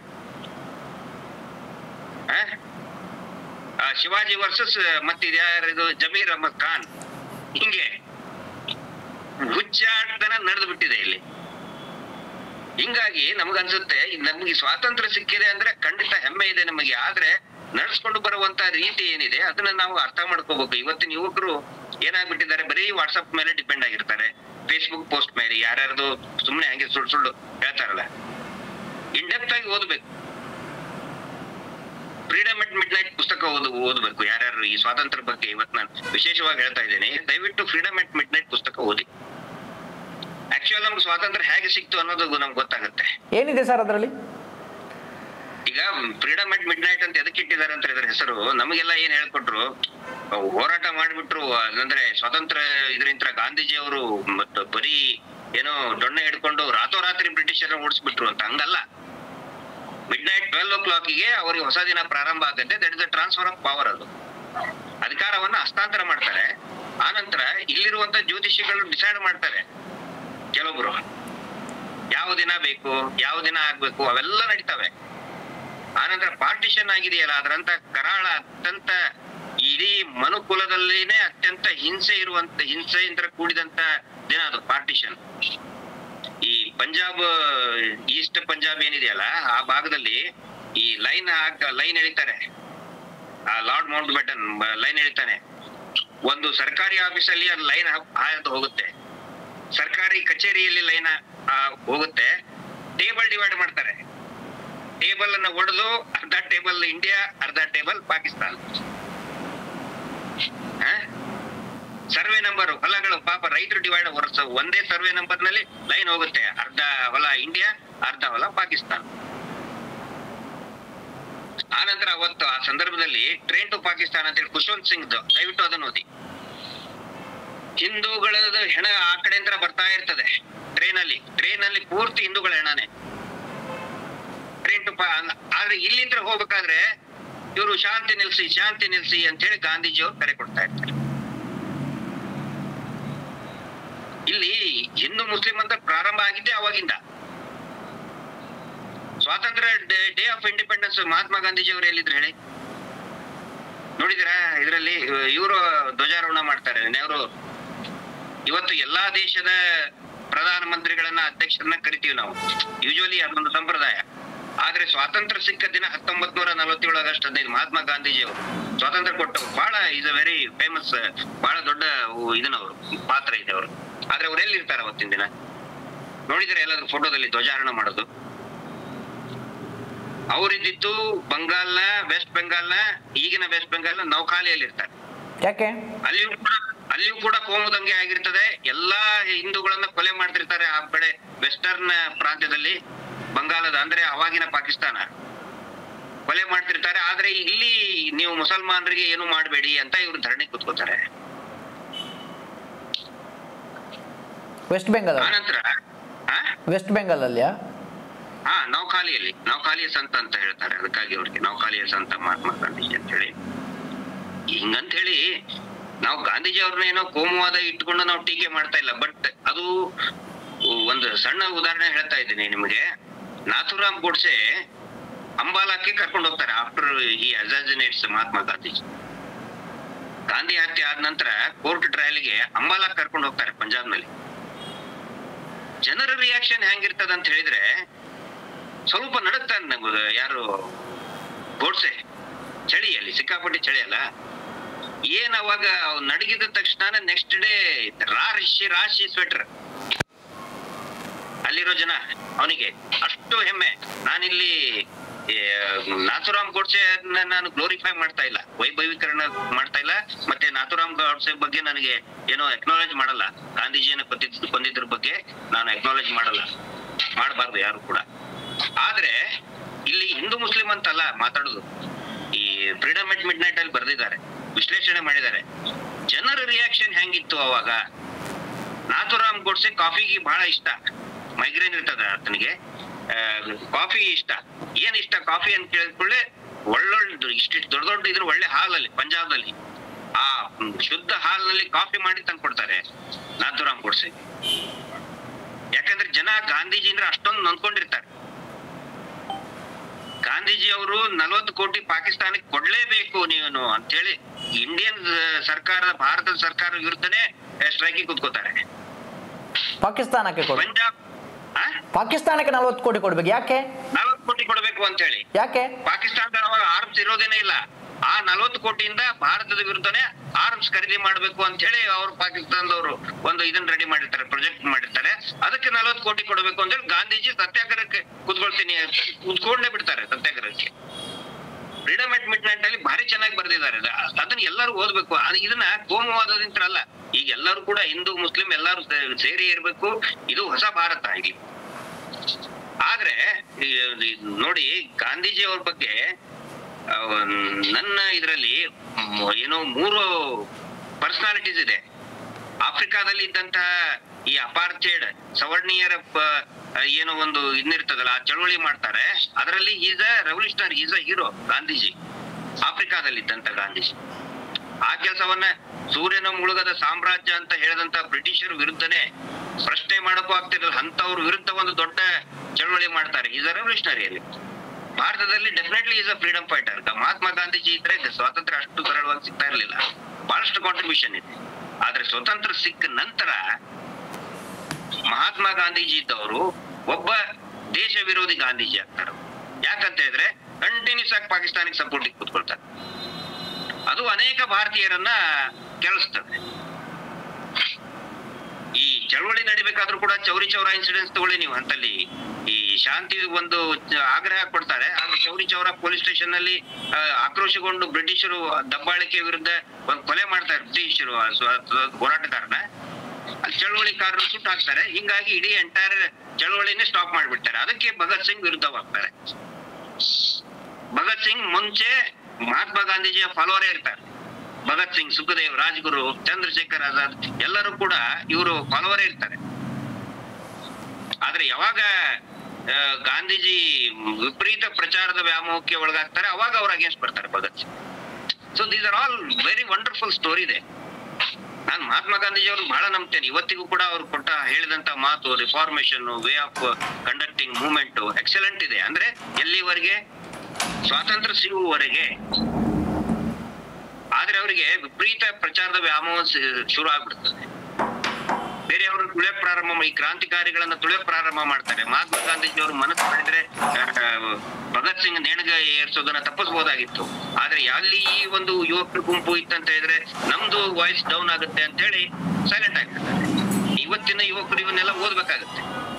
ಆ? ಆ, ಶಿವಾಜಿ ವರ್ಸಸ್ ಮತ್ತಿದ್ಯಾರಿದು ಜಮೀರ್ ಅಹಮದ್ ಖಾನ್ ಹಿಂಗೆ ಹುಚ್ಚಾಟತನ ನಡೆದು ಬಿಟ್ಟಿದೆ ಇಲ್ಲಿ ಹಿಂಗಾಗಿ ನಮಗನ್ಸುತ್ತೆ ನಮ್ಗೆ ಸ್ವಾತಂತ್ರ್ಯ ಸಿಕ್ಕಿದೆ ಅಂದ್ರೆ ಖಂಡಿತ ಹೆಮ್ಮೆ ಇದೆ ನಮಗೆ ಆದ್ರೆ ನಡ್ಸ್ಕೊಂಡು ಬರುವಂತ ರೀತಿ ಏನಿದೆ ಅದನ್ನ ನಾವು ಅರ್ಥ ಮಾಡ್ಕೋಬೇಕು ಇವತ್ತಿನ ಯುವಕರು ಏನಾಗ್ಬಿಟ್ಟಿದ್ದಾರೆ ಬರೀ ವಾಟ್ಸಪ್ ಮೇಲೆ ಡಿಪೆಂಡ್ ಆಗಿರ್ತಾರೆ ಫೇಸ್ಬುಕ್ ಪೋಸ್ಟ್ ಮೇಲೆ ಯಾರ್ಯಾರ್ದು ಸುಮ್ನೆ ಹಂಗೆ ಸುಳ್ಳು ಸುಳ್ಳು ಹೇಳ್ತಾರಲ್ಲ ಇನ್ ಡೆಪ್ತ್ ಆಗಿ ಓದ್ಬೇಕು ಫ್ರೀಡಮ್ ಅಟ್ ಮಿಡ್ ನೈಟ್ ಪುಸ್ತಕ ಓದು ಓದ್ಬೇಕು ಯಾರ್ಯಾರು ಈ ಸ್ವಾತಂತ್ರ್ಯ ಬಗ್ಗೆ ಇವತ್ತು ನಾನು ವಿಶೇಷವಾಗಿ ಹೇಳ್ತಾ ಇದ್ದೇನೆ ದಯವಿಟ್ಟು ಫ್ರೀಡಮ್ ಅಟ್ ಮಿಡ್ ನೈಟ್ ಪುಸ್ತಕ ಓದಿ ಆಕ್ಚುಯಲ್ ನಮ್ಗೆ ಸ್ವಾತಂತ್ರ್ಯ ಹೇಗೆ ಸಿಕ್ತು ಅನ್ನೋದು ನಮ್ಗೆ ಗೊತ್ತಾಗುತ್ತೆ ಏನಿದೆ ಸರ್ ಅದರಲ್ಲಿ ಈಗ ಫ್ರೀಡಮ್ ಅಟ್ ಮಿಡ್ ನೈಟ್ ಅಂತ ಎದಕ್ಕೆ ಇಟ್ಟಿದ್ದಾರೆ ಅಂತ ಹೇಳಿದ್ರೆ ಹೆಸರು ನಮಗೆಲ್ಲ ಏನ್ ಹೇಳ್ಕೊಟ್ರು ಅವ್ ಹೋರಾಟ ಮಾಡ್ಬಿಟ್ರು ಅಂದ್ರೆ ಸ್ವಾತಂತ್ರ್ಯ ಇದರಿಂದ ಗಾಂಧೀಜಿ ಅವರು ಮತ್ತು ಬರೀ ಏನೋ ದೊಣ್ಣೆ ಹಿಡ್ಕೊಂಡು ರಾತ್ರೋರಾತ್ರಿ ಬ್ರಿಟಿಷರ ಓಡಿಸ್ಬಿಟ್ರು ಅಂತ ಹಂಗಲ್ಲ ಮಿಡ್ ನೈಟ್ ಟ್ವೆಲ್ ಓ ಕ್ಲಾಕಿಗೆ ಅವರಿಗೆ ಹೊಸ ದಿನ ಪ್ರಾರಂಭ ಆಗುತ್ತೆ that is the transfer of power ಅದು ಅಧಿಕಾರವನ್ನ ಹಸ್ತಾಂತರ ಮಾಡ್ತಾರೆ ಆ ನಂತರ ಇಲ್ಲಿರುವಂತ ಜ್ಯೋತಿಷಿಗಳು ಡಿಸೈಡ್ ಮಾಡ್ತಾರೆ ಕೆಲವೊಬ್ರು ಯಾವ ದಿನ ಬೇಕು ಯಾವ ದಿನ ಆಗ್ಬೇಕು ಅವೆಲ್ಲ ನಡೀತವೆ ಆನಂತರ ಪಾರ್ಟಿಷನ್ ಆಗಿದೆಯಲ್ಲ ಅದರಂತ ಕರಾಳ ಅತ್ಯಂತ ಇಡೀ ಮನುಕುಲದಲ್ಲಿನೇ ಅತ್ಯಂತ ಹಿಂಸೆ ಇರುವಂತ ಹಿಂಸೆಯಿಂದ ಕೂಡಿದಂತ ದಿನ ಅದು ಪಾರ್ಟಿಷನ್ ಈ ಪಂಜಾಬ್ ಈಸ್ಟ್ ಪಂಜಾಬ್ ಏನಿದೆಯಲ್ಲ ಆ ಭಾಗದಲ್ಲಿ ಈ ಲೈನ್ ಹಾಕ ಲೈನ್ ಎಳಿತಾರೆ ಆ ಲಾರ್ಡ್ ಮೌಂಟ್ ಬೆಟನ್ ಲೈನ್ ಎಳಿತಾನೆ ಒಂದು ಸರ್ಕಾರಿ ಆಫೀಸಲ್ಲಿ ಅದು ಲೈನ್ ಹಾಯ್ದು ಹೋಗುತ್ತೆ ಸರ್ಕಾರಿ ಕಚೇರಿಯಲ್ಲಿ ಲೈನ್ ಹೋಗುತ್ತೆ ಟೇಬಲ್ ಡಿವೈಡ್ ಮಾಡ್ತಾರೆ ಟೇಬಲ್ ಅನ್ನ ಒಡೆದು ಅರ್ಧ ಟೇಬಲ್ ಇಂಡಿಯಾ ಅರ್ಧ ಟೇಬಲ್ ಪಾಕಿಸ್ತಾನ ಸರ್ವೆ ನಂಬರ್ ಹೊಲಗಳು ಪಾಪ ರೈತರು ಡಿವೈಡ್ ಒಂದೇ ಸರ್ವೆ ನಂಬರ್ ನಲ್ಲಿ ಲೈನ್ ಹೋಗುತ್ತೆ ಅರ್ಧ ಹೊಲ ಇಂಡಿಯಾ ಅರ್ಧ ಹೊಲ ಪಾಕಿಸ್ತಾನ ಆನಂತರ ಅವತ್ತು ಆ ಸಂದರ್ಭದಲ್ಲಿ ಟ್ರೈನ್ ಟು ಪಾಕಿಸ್ತಾನ ಅಂತ ಹೇಳಿ ಖುಷ್ವಂತ್ ಸಿಂಗ್ ದಯವಿಟ್ಟು ಅದನ್ನ ಓದಿ ಹಿಂದೂಗಳದ ಹೆಣ ಆ ಕಡೆಯಿಂದ ಬರ್ತಾ ಇರ್ತದೆ ಟ್ರೈನ್ ಅಲ್ಲಿ ಟ್ರೈನ್ ಅಲ್ಲಿ ಪೂರ್ತಿ ಹಿಂದೂಗಳ ಹೆಣನೇ ಟ್ರೈನ್ ಟು ಆದ್ರೆ ಇಲ್ಲಿಂದ ಹೋಗ್ಬೇಕಾದ್ರೆ ಇವರು ಶಾಂತಿ ನಿಲ್ಸಿ ಶಾಂತಿ ನಿಲ್ಸಿ ಅಂತ ಹೇಳಿ ಗಾಂಧೀಜಿ ಅವರು ಕರೆ ಕೊಡ್ತಾ ಇರ್ತಾರೆ ಇಲ್ಲಿ ಹಿಂದೂ ಮುಸ್ಲಿಂ ಅಂತ ಪ್ರಾರಂಭ ಆಗಿದ್ದೆ ಅವಾಗಿಂದ ಸ್ವಾತಂತ್ರ್ಯ day of independence Mahatma Gandhiji ಅವರು ಎಲ್ಲಿದ್ರು ಹೇಳಿ ನೋಡಿದಿರಾ ಇದರಲ್ಲಿ ಇವರು ಧ್ವಜಾರೋಹಣ ಮಾಡ್ತಾರೆ ನೆಹರು ಇವತ್ತು ಎಲ್ಲಾ ದೇಶದ ಪ್ರಧಾನ ಮಂತ್ರಿಗಳನ್ನ ಅಧ್ಯಕ್ಷರನ್ನ ಕರಿತೀವಿ ನಾವು ಯೂಶುವಲಿ ಅದೊಂದು ಸಂಪ್ರದಾಯ ಆದ್ರೆ ಸ್ವಾತಂತ್ರ್ಯ ಸಿಕ್ಕ ದಿನ ಹತ್ತೊಂಬತ್ ನೂರ ನಲವತ್ತೇಳು ಆಗಸ್ಟ್ ಹದಿನೈದು ಮಹಾತ್ಮ ಗಾಂಧೀಜಿ ಅವರು ಸ್ವಾತಂತ್ರ್ಯ ಕೊಟ್ಟವರು ಬಹಳ ಇಸ್ ಅ ವೆರಿ ಫೇಮಸ್ ಬಹಳ ದೊಡ್ಡ ಇದನ್ನವರು ಪಾತ್ರ ಇದೆ ಅವರು ಆದ್ರೆ ಅವ್ರು ಎಲ್ಲಿ ಇರ್ತಾರೆ ಅವತ್ತಿನ ದಿನ ನೋಡಿದ್ರೆ ಎಲ್ಲಾದ್ರೂ ಫೋಟೋದಲ್ಲಿ ಧ್ವಜಾರೋಹಣ ಮಾಡೋದು ಅವರಿದ್ದಿದ್ದು ಬಂಗಾಲ್ನ ವೆಸ್ಟ್ ಬೆಂಗಾಲ್ನ ಈಗಿನ ವೆಸ್ಟ್ ಬೆಂಗಾಲ್ನ ನೌಖಾಲಿಯಲ್ಲಿ ಇರ್ತಾರೆ ಯಾಕೆ ಅಲ್ಲಿಯೂ ಕೂಡ ಅಲ್ಲಿಯೂ ಕೂಡ ಕೋಮು ದಂಗೆ ಆಗಿರ್ತದೆ ಎಲ್ಲಾ ಹಿಂದೂಗಳನ್ನ ಕೊಲೆ ಮಾಡ್ತಿರ್ತಾರೆ ಆ ಕಡೆ ವೆಸ್ಟರ್ನ್ ಪ್ರಾಂತ್ಯದಲ್ಲಿ ಬಂಗಾಲದ ಅಂದ್ರೆ ಅವಾಗಿನ ಪಾಕಿಸ್ತಾನ ಕೊಲೆ ಮಾಡ್ತಿರ್ತಾರೆ ಆದ್ರೆ ಇಲ್ಲಿ ನೀವು ಮುಸಲ್ಮಾನರಿಗೆ ಏನು ಮಾಡಬೇಡಿ ಅಂತ ಇವ್ರು ಧರಣಿ ಕೂತ್ಕೋತಾರೆ ವೆಸ್ಟ್ ಬೆಂಗಾಲ್ ಆನಂತರ ಆ ವೆಸ್ಟ್ ಬೆಂಗಾಲ್ ಅಲ್ಲಿಯಾ ಹಾ ನೌಖಾಲಿಯಲ್ಲಿ ನೌಖಾಲಿಯ ಸಂತ ಅಂತ ಹೇಳ್ತಾರೆ ಅದಕ್ಕಾಗಿ ಅವ್ರಿಗೆ ನೌಖಾಲಿಯ ಸಂತ ಮಹಾತ್ಮ ಗಾಂಧೀಜಿ ಅಂತ ಹೇಳಿ ಹಿಂಗಂತ ಹೇಳಿ ನಾವು ಗಾಂಧೀಜಿ ಅವ್ರನ್ನ ಏನೋ ಕೋಮುವಾದ ಇಟ್ಕೊಂಡು ನಾವು ಟೀಕೆ ಮಾಡ್ತಾ ಇಲ್ಲ ಬಟ್ ಅದು ಒಂದು ಸಣ್ಣ ಉದಾಹರಣೆ ಹೇಳ್ತಾ ಇದ್ದೀನಿ ನಿಮಗೆ ನಾಥುರಾಮ್ ಗೋಡ್ಸೆ ಅಂಬಾಲಾಕ್ಕೆ ಕರ್ಕೊಂಡು ಹೋಗ್ತಾರೆ ಆಫ್ಟರ್ ಈ ಅಸಾಸಿನೇಟ್ಸ್ ಮಹಾತ್ಮ ಗಾಂಧೀಜಿ ಗಾಂಧಿ ಹತ್ಯೆ ಆದ ನಂತರ ಕೋರ್ಟ್ ಟ್ರಯಲ್ಗೆ ಅಂಬಾಲಾಕ್ ಕರ್ಕೊಂಡು ಹೋಗ್ತಾರೆ ಪಂಜಾಬ್ನಲ್ಲಿ ಜನರ ರಿಯಾಕ್ಷನ್ ಹೆಂಗಿರ್ತದ ಅಂತ ಹೇಳಿದ್ರೆ ಸ್ವಲ್ಪ ನಡುತ್ತಾರೆ ನಮ್ಗೆ ಯಾರು ಗೋಡ್ಸೆ ಚಳಿ ಅಲ್ಲಿ ಸಿಕ್ಕಾಪಟ್ಟೆ ಚಳಿ ಅಲ್ಲ ಏನ್ ಅವಾಗ ಅವ್ನ್ ನಡಗಿದ ತಕ್ಷಣ ನೆಕ್ಸ್ಟ್ ಡೇ ರಾಶಿ ರಾಶಿ ಸ್ವೆಟರ್ ಅಲ್ಲಿರೋ ಜನ ಅವನಿಗೆ ಅಷ್ಟು ಹೆಮ್ಮೆ ನಾನಿಲ್ಲಿ ಏ, ನಾಥುರಾಮ್ ಗೋಡ್ಸೆ ನಾನು ಗ್ಲೋರಿಫೈ ಮಾಡ್ತಾ ಇಲ್ಲ ವೈಭವೀಕರಣ ಮಾಡ್ತಾ ಇಲ್ಲ ಮತ್ತೆ ನಾಥುರಾಮ್ ಗೋಡ್ಸೆ ಬಗ್ಗೆ ನನಗೆ ಏನೋ ಅಕ್ನಾಲೇಜ್ ಮಾಡಲ್ಲ ಗಾಂಧೀಜಿಯನ್ನು ಕೊಂದಿದ್ ಕೊಂದಿದ್ರ ಬಗ್ಗೆ ನಾನು ಅಕ್ನಾಲೇಜ್ ಮಾಡಲ್ಲ ಮಾಡಬಾರ್ದು ಯಾರು ಕೂಡ ಆದ್ರೆ ಇಲ್ಲಿ ಹಿಂದೂ ಮುಸ್ಲಿಂ ಅಂತಲ್ಲ ಮಾತಾಡೋದು ಈ ಫ್ರೀಡಮ್ ಎಟ್ ಮಿಡ್ ನೈಟ್ ಅಲ್ಲಿ ಬರೆದಿದ್ದಾರೆ ವಿಶ್ಲೇಷಣೆ ಮಾಡಿದ್ದಾರೆ ಜನರ ರಿಯಾಕ್ಷನ್ ಹೆಂಗಿತ್ತು ಅವಾಗ ನಾಥುರಾಮ್ ಗೋಡ್ಸೆ ಕಾಫಿಗೆ ಬಹಳ ಇಷ್ಟ ಮೈಗ್ರೇನ್ ಇರ್ತದ ಆತನಿಗೆ ಕಾಫಿ ಇಷ್ಟ ಏನ್ ಇಷ್ಟ ಕಾಫಿ ಅಂತ ಕೇಳಿದ್ಕೊಳ್ಳೆ ಒಳ್ಳೊಳ್ಳೆ ಇಷ್ಟಿಷ್ಟು ದೊಡ್ಡ ದೊಡ್ಡ ಇದ್ರ ಒಳ್ಳೆ ಹಾಲಲ್ಲಿ ಪಂಜಾಬ್ದಲ್ಲಿ ಆ ಮ್, ಶುದ್ಧ ಹಾಲ್ನಲ್ಲಿ ಕಾಫಿ ಮಾಡಿ ತಂದ್ಕೊಡ್ತಾರೆ ನಾಥುರಾಮ್ ಗೋಡ್ಸೆ ಯಾಕಂದ್ರೆ ಜನ ಗಾಂಧೀಜಿ ಅಂದ್ರೆ ಅಷ್ಟೊಂದು ನೊಂದ್ಕೊಂಡಿರ್ತಾರೆ ಗಾಂಧೀಜಿ ಅವರು ನಲವತ್ತು ಕೋಟಿ ಪಾಕಿಸ್ತಾನಕ್ಕೆ ಕೊಡ್ಲೇಬೇಕು ನೀನು ಅಂತೇಳಿ ಇಂಡಿಯನ್ ಸರ್ಕಾರ ಭಾರತದ ಸರ್ಕಾರ ವಿರುದ್ಧನೇ ಸ್ಟ್ರೈಕಿಗೆ ಕೂತ್ಕೋತಾರೆ ಪಾಕಿಸ್ತಾನಕ್ಕೆ ಕೊಡು ಪಂಜಾಬ್ ಪಾಕಿಸ್ತಾನಕ್ಕೆ ನಲ್ವತ್ತು ಕೋಟಿ ಕೊಡ್ಬೇಕು ಯಾಕೆ ನಲವತ್ತು ಕೋಟಿ ಕೊಡಬೇಕು ಅಂತ ಹೇಳಿ ಯಾಕೆ ಪಾಕಿಸ್ತಾನದ ಅವಾಗ ಆರ್ಮ್ಸ್ ಇರೋದೇನೆ ಇಲ್ಲ ಆ ನಲವತ್ತು ಕೋಟಿಯಿಂದ ಭಾರತದ ವಿರುದ್ಧನೇ ಆರ್ಮ್ಸ್ ಖರೀದಿ ಮಾಡಬೇಕು ಅಂತ ಹೇಳಿ ಅವರು ಪಾಕಿಸ್ತಾನದವರು ಒಂದು ಇದನ್ನ ರೆಡಿ ಮಾಡಿರ್ತಾರೆ ಪ್ರೊಜೆಕ್ಟ್ ಮಾಡಿರ್ತಾರೆ ಅದಕ್ಕೆ ನಲವತ್ತು ಕೋಟಿ ಕೊಡಬೇಕು ಅಂತ ಹೇಳಿ ಗಾಂಧೀಜಿ ಸತ್ಯಾಗ್ರಹಕ್ಕೆ ಕೂತ್ಕೊಳ್ತೀನಿ ಕೂತ್ಕೊಂಡೇ ಬಿಡ್ತಾರೆ ಸತ್ಯಾಗ್ರಹಕ್ಕೆ ಫ್ರೀಡಮ್ ಎಟ್ ಮಿಡ್ ನೈಟ್ ಅಲ್ಲಿ ಭಾರಿ ಚೆನ್ನಾಗಿ ಬರೆದಿದ್ದಾರೆ ಅದನ್ನ ಎಲ್ಲರೂ ಓದ್ಬೇಕು ಅದು ಇದನ್ನ ಕೋಮುವಾದದಿಂದ ಅಲ್ಲ ಈಗ ಎಲ್ಲರೂ ಕೂಡ ಹಿಂದೂ ಮುಸ್ಲಿಂ ಎಲ್ಲರೂ ಸೇ- ಸೇರಿ ಇರ್ಬೇಕು ಇದು ಹೊಸ ಭಾರತ ಇಲ್ಲಿ ಆದ್ರೆ ಈ- ಈ ನೋಡಿ ಗಾಂಧೀಜಿ ಅವ್ರ ಬಗ್ಗೆ ಆ, ನನ್ನ ಇದರಲ್ಲಿ ಏನೋ ಮೂರು ಪರ್ಸನಾಲಿಟೀಸ್ ಇದೆ ಆಫ್ರಿಕಾದಲ್ಲಿ ಇದ್ದಂತಹ ಈ ಅಪಾರ್ಚೇಡ್ ಸವರ್ಣೀಯರ ಪ- ಏನೋ ಒಂದು ಇನ್ನಿರ್ತದಲ್ಲ ಆ ಚಳವಳಿ ಮಾಡ್ತಾರೆ ಅದರಲ್ಲಿ is a revolutionary is a hero Gandhiji ಆಫ್ರಿಕಾದಲ್ಲಿ ಇದ್ದಂತ ಗಾಂಧೀಜಿ ಆ ಕೆಲಸವನ್ನ ಸೂರ್ಯನ ಮುಳುಗದ ಸಾಮ್ರಾಜ್ಯ ಅಂತ ಹೇಳಿದಂತ ಬ್ರಿಟಿಷರ ವಿರುದ್ಧನೇ ಪ್ರಶ್ನೆ ಮಾಡಕ್ಕೂ ಆಗ್ತಿರಲ್ಲ ಅಂತವ್ರ ವಿರುದ್ಧ ಒಂದು ದೊಡ್ಡ ಚಳವಳಿ ಮಾಡ್ತಾರೆ ಈಸ್ ಅ ರೆವಲ್ಯೂಷನರಿ ಅಲ್ಲಿ ಭಾರತದಲ್ಲಿ definitely is a freedom fighter Mahatma Gandhiji ಇದ್ರೆ ಸ್ವಾತಂತ್ರ್ಯ ಅಷ್ಟು ಸರಳವಾಗಿ ಸಿಗ್ತಾ ಇರಲಿಲ್ಲ ಬಹಳಷ್ಟು ಕಾಂಟ್ರಿಬ್ಯೂಷನ್ ಇದೆ ಆದ್ರೆ ಸ್ವತಂತ್ರ ಸಿಕ್ಕ ನಂತರ ಮಹಾತ್ಮ ಗಾಂಧೀಜಿ ಇದ್ದವರು ಒಬ್ಬ ದೇಶ ವಿರೋಧಿ ಗಾಂಧೀಜಿ ಆಗ್ತಾರೆ ಯಾಕಂತ ಹೇಳಿದ್ರೆ ಕಂಟಿನ್ಯೂಸ್ ಆಗಿ ಪಾಕಿಸ್ತಾನಿಗೆ ಸಪೋರ್ಟ್ ಕೂತ್ಕೊಳ್ತಾರೆ ಅದು ಅನೇಕ ಭಾರತೀಯರನ್ನ ಕೆಳಿಸ್ತದೆ ಈ ಚಳವಳಿ ನಡಿಬೇಕಾದ್ರೂ ಕೂಡ ಚೌರಿ ಚೌರ ಇನ್ಸಿಡೆನ್ಸ್ ತಗೊಳ್ಳಿ ನೀವು ಅಂತಲ್ಲಿ ಈ ಶಾಂತಿ ಒಂದು ಚ- ಆಗ್ರಹ ಕೊಡ್ತಾರೆ ಆದ್ರೆ ಚೌರಿ ಚೌರ ಪೊಲೀಸ್ ಸ್ಟೇಷನ್ ನಲ್ಲಿ ಆ, ಆಕ್ರೋಶಗೊಂಡು ಬ್ರಿಟಿಷರು ದಬ್ಬಾಳಿಕೆ ವಿರುದ್ಧ ಒಂದು ಕೊಲೆ ಮಾಡ್ತಾರೆ ಬ್ರಿಟಿಷರು ಆ ಸ್ವ- ಸ್ವ- ಹೋರಾಟಗಾರನ ಅಲ್ಲಿ ಚಳವಳಿಕಾರರು ಸುಟ್ಟು ಹಾಕ್ತಾರೆ ಹಿಂಗಾಗಿ ಇಡೀ ಎಂಟೈರ್ ಚಳವಳಿನೇ ಸ್ಟಾಪ್ ಮಾಡ್ಬಿಡ್ತಾರೆ ಅದಕ್ಕೆ ಭಗತ್ ಸಿಂಗ್ ವಿರುದ್ಧವಾಗ್ತಾರೆ ಭಗತ್ ಸಿಂಗ್ ಮುಂಚೆ ಮಹಾತ್ಮ ಗಾಂಧೀಜಿಯ ಫಾಲೋವರೇ ಇರ್ತಾರೆ ಭಗತ್ ಸಿಂಗ್ ಸುಖದೇವ್ ರಾಜ್ಗುರು ಚಂದ್ರಶೇಖರ್ ಆಜಾದ್ ಎಲ್ಲರೂ ಕೂಡ ಇವರು ಫಾಲೋವರೇ ಇರ್ತಾರೆ ಆದ್ರೆ ಯಾವಾಗ ಆ, ಗಾಂಧೀಜಿ ವಿಪರೀತ ಪ್ರಚಾರದ ವ್ಯಾಮೋಹಕ್ಕೆ ಒಳಗಾಗ್ತಾರೆ ಅವಾಗ ಅವ್ರ ಅಗೇನ್ಸ್ಟ್ ಬರ್ತಾರೆ Bhagat Singh so these are all very wonderful story ಇದೆ ನಾನು ಮಹಾತ್ಮ ಗಾಂಧೀಜಿ ಅವ್ರನ್ನ ಬಹಳ ನಂಬ್ತೇನೆ ಇವತ್ತಿಗೂ ಕೂಡ ಅವ್ರು ಕೊಟ್ಟ ಹೇಳಿದಂತ ಮಾತು reformation way of conducting movement excellent ಇದೆ ಅಂದ್ರೆ ಎಲ್ಲಿವರೆಗೆ ಸ್ವಾತಂತ್ರ್ಯ ಸಿಗುವವರೆಗೆ ಆದ್ರೆ ಅವರಿಗೆ ವಿಪರೀತ ಪ್ರಚಾರದ ವ್ಯಾಮೋಹ ಸ- ಶುರು ಆಗ್ಬಿಡ್ತದೆ ಬೇರೆಯವರು ತುಳಿಯಕ್ ಪ್ರಾರಂಭ ಮಾ- ಈ ಕ್ರಾಂತಿಕಾರಿಗಳನ್ನ ತುಳಿಯಕ್ ಪ್ರಾರಂಭ ಮಾಡ್ತಾರೆ ಮಹಾತ್ಮ ಗಾಂಧೀಜಿ ಅವರು ಮನಸ್ಸು ಮಾಡಿದ್ರೆ ಆ, ಭಗತ್ ಸಿಂಗ್ ನೇಣಿಗ ಏರ್ಸೋದನ್ನ ತಪ್ಪಿಸಬಹುದಾಗಿತ್ತು ಆದ್ರೆ ಅಲ್ಲಿ ಈ ಒಂದು ಯುವಕರ ಗುಂಪು ಇತ್ತಂತ ಹೇಳಿದ್ರೆ ನಮ್ದು ವಾಯ್ಸ್ ಡೌನ್ ಆಗುತ್ತೆ ಅಂತ ಹೇಳಿ ಸೈಲೆಂಟ್ ಆಗಿರ್ತಾರೆ ಇವತ್ತಿನ ಯುವಕರು ಇವನ್ನೆಲ್ಲ ಓದ್ಬೇಕಾಗತ್ತೆ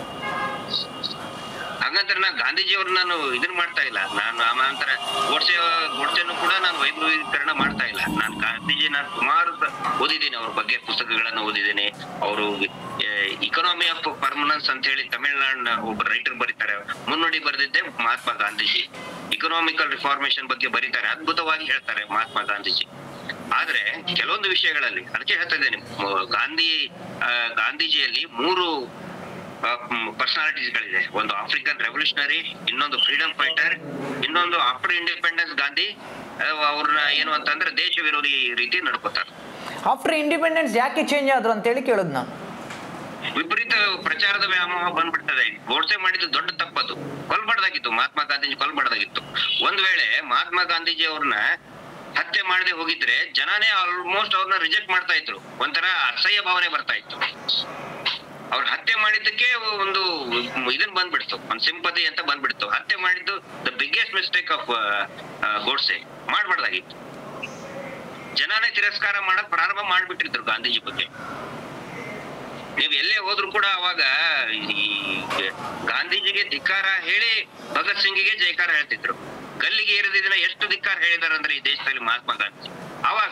ಹಾಗಂದ್ರೆ ನಾನು ಗಾಂಧೀಜಿ ಅವ್ರನ್ನ ನಾನು ಇದನ್ನ ಮಾಡ್ತಾ ಇಲ್ಲ ನಾನು ಆನಂತರ ಗೋಡ್ಸೆ ಗೋಡ್ಸೆನು ಕೂಡ ನಾನು ವೈಭವೀಕರಣ ಮಾಡ್ತಾ ಇಲ್ಲ ನಾನು ಗಾಂಧೀಜಿ ನಾನು ಸುಮಾರು ಸ- ಓದಿದ್ದೀನಿ ಅವ್ರ ಬಗ್ಗೆ ಪುಸ್ತಕಗಳನ್ನ ಓದಿದ್ದೀನಿ ಅವರು ಇಕನಾಮಿ ಆಫ್ ಪರ್ಮನೆನ್ಸ್ ಅಂತ ಹೇಳಿ ತಮಿಳ್ನಾಡಿನ ಒಬ್ಬ ರೈಟರ್ ಬರೀತಾರೆ ಮುನ್ನುಡಿ ಬರೆದಿದ್ದೆ ಮಹಾತ್ಮ ಗಾಂಧೀಜಿ ಇಕನಾಮಿಕಲ್ ರಿಫಾರ್ಮೇಶನ್ ಬಗ್ಗೆ ಬರೀತಾರೆ ಅದ್ಭುತವಾಗಿ ಹೇಳ್ತಾರೆ ಮಹಾತ್ಮ ಗಾಂಧೀಜಿ ಆದ್ರೆ ಕೆಲವೊಂದು ವಿಷಯಗಳಲ್ಲಿ ಅದಕ್ಕೆ ಹೇಳ್ತಾ ಇದ್ದೇನೆ ಮ- ಗಾಂಧಿ ಆ, ಗಾಂಧೀಜಿಯಲ್ಲಿ ಮೂರು ಪರ್ಸನಾಲಿಟೀಸ್ ಗಳಿದೆ ಒಂದು ಆಫ್ರಿಕನ್ ರೆವಲ್ಯೂಷನರಿ ಇನ್ನೊಂದು ಫ್ರೀಡಮ್ ಫೈಟರ್ ಇನ್ನೊಂದು ಆಫ್ಟರ್ ಇಂಡಿಪೆಂಡೆನ್ಸ್ ಗಾಂಧಿ ಆ, ಅವ್ರನ್ನ ಏನು ಅಂತಂದ್ರೆ ದೇಶ ವಿರೋಧಿ ರೀತಿ ನಡ್ಕೋತಾರೆ ಆಫ್ಟರ್ ಇಂಡಿಪೆಂಡೆನ್ಸ್ ಯಾಕೆ ಚೇಂಜ್ ಆದ್ರು ಅಂತೇಳಿ ಕೇಳೋದು ನಾನು ವಿಪರೀತ ಪ್ರಚಾರದ ವ್ಯಾಮೋಹ ಬಂದ್ಬಿಡ್ತದೆ ಗೋಡ್ಸೆ ಮಾಡಿದ್ದು ದೊಡ್ಡ ತಪ್ಪದು ಕೊಲ್ಬಾರ್ದಾಗಿತ್ತು ಮಹಾತ್ಮ ಗಾಂಧೀಜಿ ಕೊಲ್ಬಾರ್ದಾಗಿತ್ತು ಒಂದ್ ವೇಳೆ ಮಹಾತ್ಮ ಗಾಂಧೀಜಿ ಅವ್ರನ್ನ ಹತ್ಯೆ ಮಾಡದೆ ಹೋಗಿದ್ರೆ ಜನನೇ ಆಲ್ಮೋಸ್ಟ್ ಅವ್ರನ್ನ ರಿಜೆಕ್ಟ್ ಮಾಡ್ತಾ ಇದ್ರು ಒಂಥರ ಅಸಹ್ಯ ಭಾವನೆ ಬರ್ತಾ ಇತ್ತು ಅವ್ರ ಹತ್ಯೆ ಮಾಡಿದ್ದಕ್ಕೆ ಒಂದು ಇದನ್ ಬಂದ್ಬಿಡ್ತು ಒಂದ್ ಸಿಂಪತಿ ಅಂತ ಬಂದ್ಬಿಡ್ತು ಹತ್ಯೆ ಮಾಡಿದ್ದು the biggest mistake of Godse ಮಾಡ್ಬಾರ್ದಾಗಿತ್ತು ಜನನೇ ತಿರಸ್ಕಾರ ಮಾಡಕ್ ಪ್ರಾರಂಭ ಮಾಡ್ಬಿಟ್ಟಿದ್ರು ಗಾಂಧೀಜಿ ಬಗ್ಗೆ ನೀವ್ ಎಲ್ಲೇ ಹೋದ್ರು ಕೂಡ ಅವಾಗ ಈ ಗಾಂಧೀಜಿಗೆ ಧಿಕ್ಕಾರ ಹೇಳಿ ಭಗತ್ ಸಿಂಗಿಗೆ ಜಯಕಾರ ಹೇಳ್ತಿದ್ರು ಗಲ್ಲಿಗೆ ಏರಿದ ದಿನ ಎಷ್ಟು ಧಿಕ್ಕಾರ ಹೇಳಿದಾರೆ ಅಂದ್ರೆ ಈ ದೇಶದಲ್ಲಿ ಮಹಾತ್ಮ ಗಾಂಧಿ ಅವಾಗ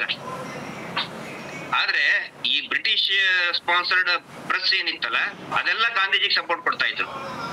ಆದ್ರೆ ಈ ಬ್ರಿಟಿಷ್ ಸ್ಪಾನ್ಸರ್ಡ್ ಪ್ರೆಸ್ ಏನಿತ್ತಲ್ಲ ಅದೆಲ್ಲ ಗಾಂಧೀಜಿಗೆ ಸಪೋರ್ಟ್ ಕೊಡ್ತಾ ಇದ್ರು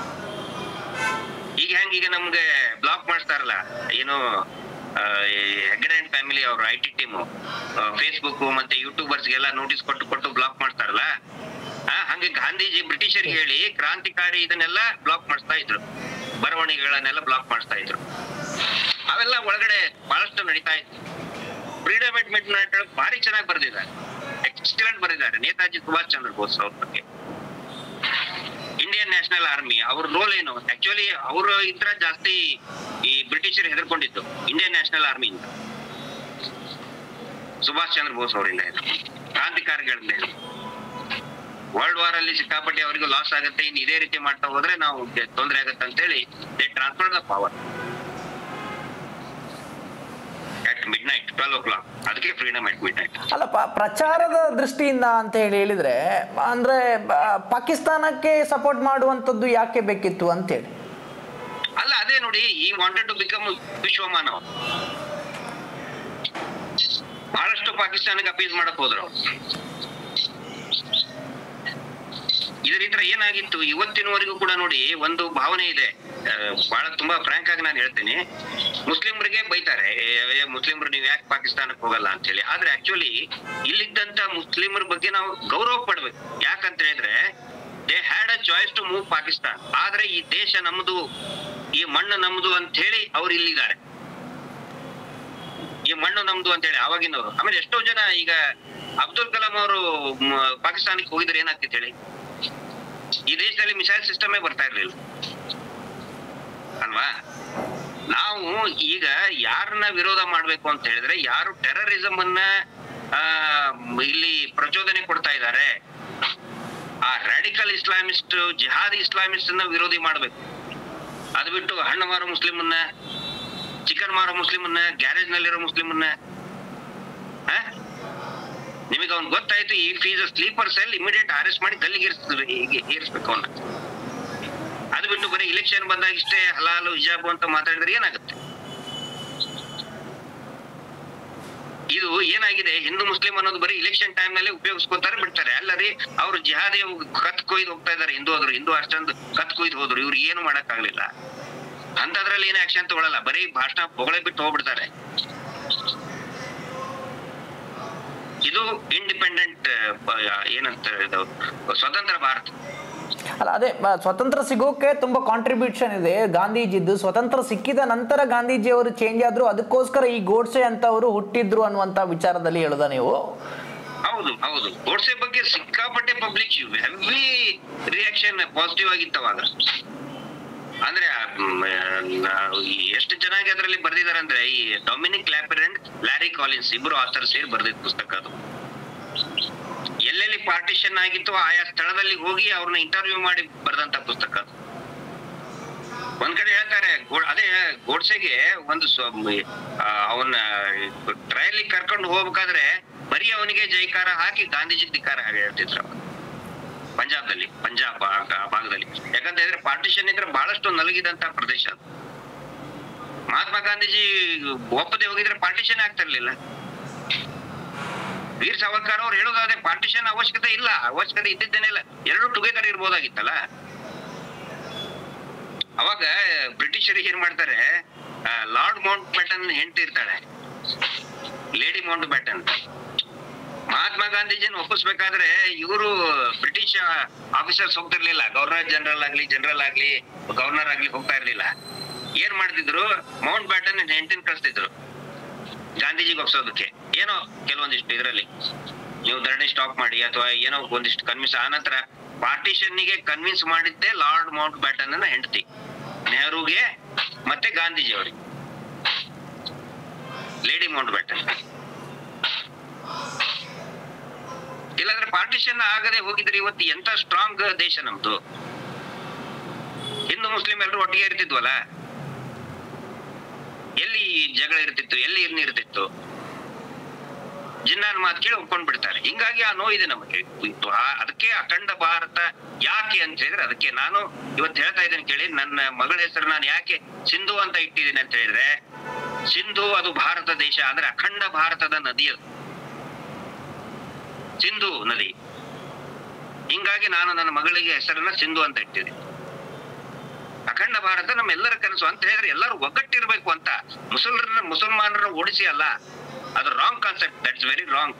ಈಗ ಹೆಂಗ್ ಈಗ ನಮ್ಗೆ ಬ್ಲಾಕ್ ಮಾಡ್ತಾರಲ್ಲ ಏನು ಆ, ಈ ಹೆಗ್ಗಡೆ ಅಂಡ್ ಫ್ಯಾಮಿಲಿ ಅವ್ರ ಐ ಟಿ ಟೀಮು ಫೇಸ್ಬುಕ್ ಮತ್ತೆ ಯೂಟ್ಯೂಬರ್ಸ್ಗೆಲ್ಲ ನೋಟಿಸ್ ಕೊಟ್ಟು ಕೊಟ್ಟು ಬ್ಲಾಕ್ ಮಾಡ್ತಾರಲ್ಲ ಆ, ಹಂಗೆ ಗಾಂಧೀಜಿ ಬ್ರಿಟಿಷರಿಗೆ ಹೇಳಿ ಕ್ರಾಂತಿಕಾರಿ ಇದನ್ನೆಲ್ಲ ಬ್ಲಾಕ್ ಮಾಡಿಸ್ತಾ ಇದ್ರು ಬರವಣಿಗೆಗಳನ್ನೆಲ್ಲ ಬ್ಲಾಕ್ ಮಾಡಿಸ್ತಾ ಇದ್ರು ಅವೆಲ್ಲ ಒಳಗಡೆ ಬಹಳಷ್ಟು ನಡೀತಾ ಇತ್ತು ಫ್ರೀಡಮ್ ಎಟ್ ಮಿಡ್ ನೈಟ್ ಭಾರಿ ಚೆನ್ನಾಗಿ ಬರೆದಿದ್ದಾರೆ ಎಕ್ಸಲೆಂಟ್ ಬರೆದಿದ್ದಾರೆ ನೇತಾಜಿ ಸುಭಾಷ್ ಚಂದ್ರ ಬೋಸ್ ಅವ್ರ ಬಗ್ಗೆ ಇಂಡಿಯನ್ ನ್ಯಾಷನಲ್ ಆರ್ಮಿ ಅವ್ರ ರೋಲ್ ಏನು ಆಕ್ಚುಲಿ ಅವರು ಇದ್ರ ಜಾಸ್ತಿ ಈ ಬ್ರಿಟಿಷರು ಹೆದರ್ಕೊಂಡಿದ್ದು ಇಂಡಿಯನ್ ನ್ಯಾಷನಲ್ ಆರ್ಮಿಯಿಂದ ಸುಭಾಷ್ ಚಂದ್ರ ಬೋಸ್ ಅವರಿಂದ ಇದು ಕ್ರಾಂತಿಕಾರಿಗಳಿಂದ ಇದು ವರ್ಲ್ಡ್ ವಾರ್ ಅಲ್ಲಿ ಸಿಕ್ಕಾಪಟ್ಟೆ ಅವರಿಗೂ ಲಾಸ್ ಆಗುತ್ತೆ ಇನ್ನು ಇದೇ ರೀತಿ ಮಾಡ್ತಾ ಹೋದ್ರೆ ನಾವು ತೊಂದರೆ ಆಗುತ್ತೆ ಅಂತ ಹೇಳಿ they transfer the power at midnight twelve o'clock ಅದಕ್ಕೆ ಫ್ರೀಡಮ್ ಅಟ್ ಮಿಡ್ ನೈಟ್ ಅಲ್ಲ ಪ- ಪ್ರಚಾರದ ದೃಷ್ಟಿಯಿಂದ ಅಂತ ಹೇಳಿ ಹೇಳಿದ್ರೆ ಅಂದ್ರೆ ಬ- ಪಾಕಿಸ್ತಾನಕ್ಕೆ ಸಪೋರ್ಟ್ ಮಾಡುವಂಥದ್ದು ಯಾಕೆ ಬೇಕಿತ್ತು ಅಂತೇಳಿ ಅಲ್ಲ ಅದೇ ನೋಡಿ ಈ ವಾಂಟೆಡ್ ಟು ಬಿಕಮ್ ವಿಶ್ವಮಾನವ ಬಹಳಷ್ಟು ಪಾಕಿಸ್ತಾನಕ್ಕೆ ಅಪೀಲ್ ಮಾಡಕ್ ಹೋದ್ರು ಅವ್ರು. ಇದರಿಂದ ಏನಾಗಿತ್ತು ಇವತ್ತಿನವರೆಗೂ ಕೂಡ ನೋಡಿ ಒಂದು ಭಾವನೆ ಇದೆ ಆ, ಬಹಳ ತುಂಬಾ ಫ್ರಾಂಕ್ ಆಗಿ ನಾನು ಹೇಳ್ತೀನಿ ಮುಸ್ಲಿಮರಿಗೆ ಬೈತಾರೆ ಏ, ಏ, ಮುಸ್ಲಿಮರು ನೀವು ಯಾಕೆ ಪಾಕಿಸ್ತಾನಕ್ಕೆ ಹೋಗಲ್ಲ ಅಂತ ಹೇಳಿ ಆದ್ರೆ ಆಕ್ಚುಲಿ ಇಲ್ಲಿದ್ದಂತ ಮುಸ್ಲಿಮರ ಬಗ್ಗೆ ನಾವು ಗೌರವ ಪಡ್ಬೇಕು ಯಾಕಂತ ಹೇಳಿದ್ರೆ they had a choice to move Pakistan ಆದ್ರೆ ಈ ದೇಶ ನಮ್ದು ಈ ಮಣ್ಣು ನಮ್ದು ಅಂತ ಹೇಳಿ ಅವ್ರು ಇಲ್ಲಿದ್ದಾರೆ ಈ ಮಣ್ಣು ನಮ್ದು ಅಂತ ಹೇಳಿ ಆವಾಗಿನವರು ಆಮೇಲೆ ಎಷ್ಟೋ ಜನ ಈಗ ಅಬ್ದುಲ್ ಕಲಾಂ ಅವರು ಪಾಕಿಸ್ತಾನಕ್ಕೆ ಹೋಗಿದ್ರೆ ಏನಾಗ್ತಿತ್ತು ಹೇಳಿ ಈ ದೇಶದಲ್ಲಿ ಮಿಸೈಲ್ ಸಿಸ್ಟಮೇ ಬರ್ತಾ ಇರ್ಲಿಲ್ಲ ಅಲ್ವಾ ನಾವು ಈಗ ಯಾರನ್ನ ವಿರೋಧ ಮಾಡ್ಬೇಕು ಅಂತ ಹೇಳಿದ್ರೆ ಯಾರು ಟೆರರಿಸಂ ಅನ್ನ ಆ, ಇಲ್ಲಿ ಪ್ರಚೋದನೆ ಕೊಡ್ತಾ ಇದ್ದಾರೆ ಆ ರಾಡಿಕಲ್ ಇಸ್ಲಾಮಿಸ್ಟ್ ಜಿಹಾದ್ ಇಸ್ಲಾಮಿಸ್ಟ್ ಅನ್ನ ವಿರೋಧಿ ಮಾಡ್ಬೇಕು ಅದು ಬಿಟ್ಟು ಹಣ್ಣು ಮಾರೋ ಮುಸ್ಲಿಮನ್ನ ಚಿಕನ್ ಮಾರೋ ಮುಸ್ಲಿಮನ್ನ ಗ್ಯಾರೇಜ್ ನಲ್ಲಿರೋ ಮುಸ್ಲಿಮನ್ನ ಆ? ನಿಮಗೆ ಅವ್ನ್ ಗೊತ್ತಾಯ್ತು ಈ ಫೀಸ್ ಸ್ಲೀಪರ್ ಸೆಲ್ ಇಮಿಡಿಯೇಟ್ ಅರೆಸ್ಟ್ ಮಾಡಿ ಗಲ್ಲಿಗೆ ಏರಿಸ್ಬೇಕು ಅವನ್ನ ಅದು ಬಿಟ್ಟು ಬರೀ ಇಲೆಕ್ಷನ್ ಬಂದಾಗ ಇಷ್ಟೇ ಹಲಾಲು ಹಿಜಾಬು ಅಂತ ಮಾತಾಡಿದ್ರೆ ಏನಾಗುತ್ತೆ ಇದು ಏನಾಗಿದೆ ಹಿಂದೂ ಮುಸ್ಲಿಂ ಅನ್ನೋದು ಬರೀ ಇಲೆಕ್ಷನ್ ಟೈಮ್ ನಲ್ಲಿ ಉಪಯೋಗಿಸ್ಕೊತಾರೆ ಬಿಡ್ತಾರೆ ಅಲ್ಲರಿ ಅವ್ರು ಜಿಹಾದಿ ಕತ್ ಕೊಯ್ದು ಹೋಗ್ತಾ ಇದಾರೆ ಹಿಂದೂ ಹೋದ್ರು ಹಿಂದೂ ಅಷ್ಟೊಂದು ಕತ್ ಕೊಯ್ದು ಹೋದ್ರು ಇವ್ರು ಏನು ಮಾಡಕ್ ಆಗ್ಲಿಲ್ಲ ಅಂತದ್ರಲ್ಲಿ ಏನು ಆಕ್ಷನ್ ತಗೊಳಲ್ಲ ಬರೀ ಭಾಷಣ ಹೊಗಳೇ ಬಿಟ್ಟು ಹೋಗ್ಬಿಡ್ತಾರೆ ಇದು ಇಂಡಿಪೆಂಡೆಂಟ್ ಏನಂತ ಇದು ಸ್ವತಂತ್ರ ಭಾರತ ಅಲ್ಲ ಅದೇ ಬ- ಸ್ವತಂತ್ರ ಸಿಗೋಕೆ ತುಂಬಾ ಕಾಂಟ್ರಿಬ್ಯೂಷನ್ ಇದೆ ಗಾಂಧೀಜಿದ್ದು ಸ್ವತಂತ್ರ ಸಿಕ್ಕಿದ ನಂತರ ಗಾಂಧೀಜಿ ಅವರು ಚೇಂಜ್ ಆದ್ರು ಅದಕ್ಕೋಸ್ಕರ ಈ ಗೋಡ್ಸೆ ಅಂತವರು ಹುಟ್ಟಿದ್ರು ಅನ್ನುವಂತ ವಿಚಾರದಲ್ಲಿ ಹೇಳುದ ನೀವು ಹೌದು ಹೌದು ಗೋಡ್ಸೆ ಬಗ್ಗೆ ಸಿಕ್ಕಾಪಟ್ಟೆ ಪಬ್ಲಿಕ್ ಹೆವಿ ರಿಯಾಕ್ಷನ್ ಪಾಸಿಟಿವ್ ಆಗಿತ್ತು ಅವಾಗ ಅಂದ್ರೆ ಆ, ಮ್, ನಾವು ಈ ಎಷ್ಟು ಚೆನ್ನಾಗಿ ಅದರಲ್ಲಿ ಬರ್ದಿದ್ದಾರೆ ಅಂದ್ರೆ ಈ Dominique Lapierre and Larry Collins ಇಬ್ರು ಆಥರ್ ಸೇರಿ ಬರ್ದಿದ್ ಪುಸ್ತಕ ಅದು ಎಲ್ಲೆಲ್ಲಿ ಪಾರ್ಟಿಷನ್ ಆಗಿತ್ತು ಆಯಾ ಸ್ಥಳದಲ್ಲಿ ಹೋಗಿ ಅವ್ರನ್ನ ಇಂಟರ್ವ್ಯೂ ಮಾಡಿ ಬರೆದಂತ ಪುಸ್ತಕ ಅದು ಒಂದ್ ಕಡೆ ಹೇಳ್ತಾರೆ ಗೋ- ಅದೇ ಗೋಡ್ಸೆಗೆ ಒಂದು ಅವನ ಟ್ರಯಲ್ ಕರ್ಕೊಂಡು ಹೋಗ್ಬೇಕಾದ್ರೆ ಬರೀ ಅವನಿಗೆ ಜೈಕಾರ ಹಾಕಿ ಗಾಂಧೀಜಿ ಧಿಕಾರ ಹೇಳ್ತಿದ್ರು ಅವಾಗ. ಪಂಜಾಬ್ದಲ್ಲಿ ಪಂಜಾಬ್ ಆ ಆ ಭಾಗದಲ್ಲಿ ಯಾಕಂತ ಹೇಳಿದ್ರೆ ಪಾರ್ಟಿಷನ್ ಇದ್ರೆ ಬಹಳಷ್ಟು ನಲಗಿದಂತ ಪ್ರದೇಶ ಅದು ಮಹಾತ್ಮ ಗಾಂಧೀಜಿ ಒಪ್ಪದೆ ಹೋಗಿದ್ರೆ ಪಾರ್ಟಿಷನ್ ಆಗ್ತಾ ಇರ್ಲಿಲ್ಲ ವೀರ್ ಸಾವರ್ಕರ್ ಅವ್ರು ಹೇಳೋದಾದ್ರೆ ಪಾರ್ಟಿಷನ್ ಅವಶ್ಯಕತೆ ಇಲ್ಲ ಅವಶ್ಯಕತೆ ಇದ್ದಿದ್ದೇನೆ ಇಲ್ಲ ಎರಡು ಟುಗೆದರ್ ಇರ್ಬೋದಾಗಿತ್ತಲ್ಲ ಅವಾಗ ಬ್ರಿಟಿಷರಿಗೆ ಏನ್ ಮಾಡ್ತಾರೆ ಲಾರ್ಡ್ ಮೌಂಟ್ ಬ್ಯಾಟನ್ ಹೆಂಡತಿ ಇರ್ತಾಳೆ ಲೇಡಿ ಮೌಂಟ್ ಬ್ಯಾಟನ್ ಮಹಾತ್ಮ ಗಾಂಧೀಜಿನ ಒಪ್ಪಿಸ್ಬೇಕಾದ್ರೆ ಇವರು ಬ್ರಿಟಿಷ್ ಆಫೀಸರ್ಸ್ ಹೋಗ್ತಿರ್ಲಿಲ್ಲ ಗವರ್ನರ್ ಜನರಲ್ ಆಗ್ಲಿ ಜನರಲ್ ಆಗ್ಲಿ ಗವರ್ನರ್ ಆಗ್ಲಿ ಹೋಗ್ತಾ ಇರ್ಲಿಲ್ಲ ಏನ್ ಮಾಡ್ತಿದ್ರು ಮೌಂಟ್ ಬ್ಯಾಟನ್ ಹೆಂಡತಿನ ಕಳಿಸ್ತಿದ್ರು ಗಾಂಧೀಜಿಗೆ ಒಪ್ಸೋದಕ್ಕೆ ಏನೋ ಕೆಲವೊಂದಿಷ್ಟು ಇದರಲ್ಲಿ ನೀವು ಧರಣಿ ಸ್ಟಾಪ್ ಮಾಡಿ ಅಥವಾ ಏನೋ ಒಂದಿಷ್ಟು ಕನ್ವಿನ್ಸ್ ಆನಂತರ ಪಾರ್ಟಿಷನ್ನಿಗೆ ಕನ್ವಿನ್ಸ್ ಮಾಡಿದ್ದೆ ಲಾರ್ಡ್ ಮೌಂಟ್ ಬ್ಯಾಟನ್ ಅನ್ನ ಹೆಂಡತಿ ನೆಹರುಗೆ ಮತ್ತೆ ಗಾಂಧೀಜಿ ಅವರಿಗೆ ಲೇಡಿ ಮೌಂಟ್ ಬ್ಯಾಟನ್ ಇಲ್ಲಾಂದ್ರೆ ಪಾರ್ಟಿಷನ್ ಆಗದೆ ಹೋಗಿದ್ರೆ ಇವತ್ತು ಎಂತ ಸ್ಟ್ರಾಂಗ್ ದೇಶ ನಮ್ದು ಹಿಂದೂ ಮುಸ್ಲಿಂ ಎಲ್ಲರೂ ಒಟ್ಟಿಗೆ ಇರ್ತಿದ್ವಲ್ಲ ಎಲ್ಲಿ ಜಗಳ ಇರ್ತಿತ್ತು ಎಲ್ಲಿ ಇರ್ನಿ ಇರ್ತಿತ್ತು ಜಿನ್ನಾನ್ ಮಾತು ಕೇಳಿ ಒಪ್ಕೊಂಡ್ ಬಿಡ್ತಾರೆ ಹಿಂಗಾಗಿ ಆ ನೋವಿದೆ ನಮಗೆ ಇತ್ತು ಆ- ಅದಕ್ಕೆ ಅಖಂಡ ಭಾರತ ಯಾಕೆ ಅಂತ ಹೇಳಿದ್ರೆ ಅದಕ್ಕೆ ನಾನು ಇವತ್ತು ಹೇಳ್ತಾ ಇದ್ದೇನೆ ಕೇಳಿ ನನ್ನ ಮಗಳ ಹೆಸರು ನಾನು ಯಾಕೆ ಸಿಂಧು ಅಂತ ಇಟ್ಟಿದ್ದೀನಿ ಅಂತ ಹೇಳಿದ್ರೆ ಸಿಂಧು ಅದು ಭಾರತ ದೇಶ ಅಂದ್ರೆ ಅಖಂಡ ಭಾರತದ ನದಿ ಅದು ಸಿಂಧು ನದಿ ಹಿಂಗಾಗಿ ನಾನು ನನ್ನ ಮಗಳಿಗೆ ಹೆಸರನ್ನ ಸಿಂಧು ಅಂತ ಇಟ್ಟಿದ್ದೀನಿ ಅಖಂಡ ಭಾರತ ನಮ್ಮೆಲ್ಲರ ಕನಸು ಅಂತ ಹೇಳಿದ್ರೆ ಎಲ್ಲರೂ ಒಗ್ಗಟ್ಟಿರ್ಬೇಕು ಅಂತ ಮುಸಲ್ರನ್ನ ಮುಸಲ್ಮಾನರನ್ನ ಓಡಿಸಿ ಅಲ್ಲ ಅದು wrong concept that's very wrong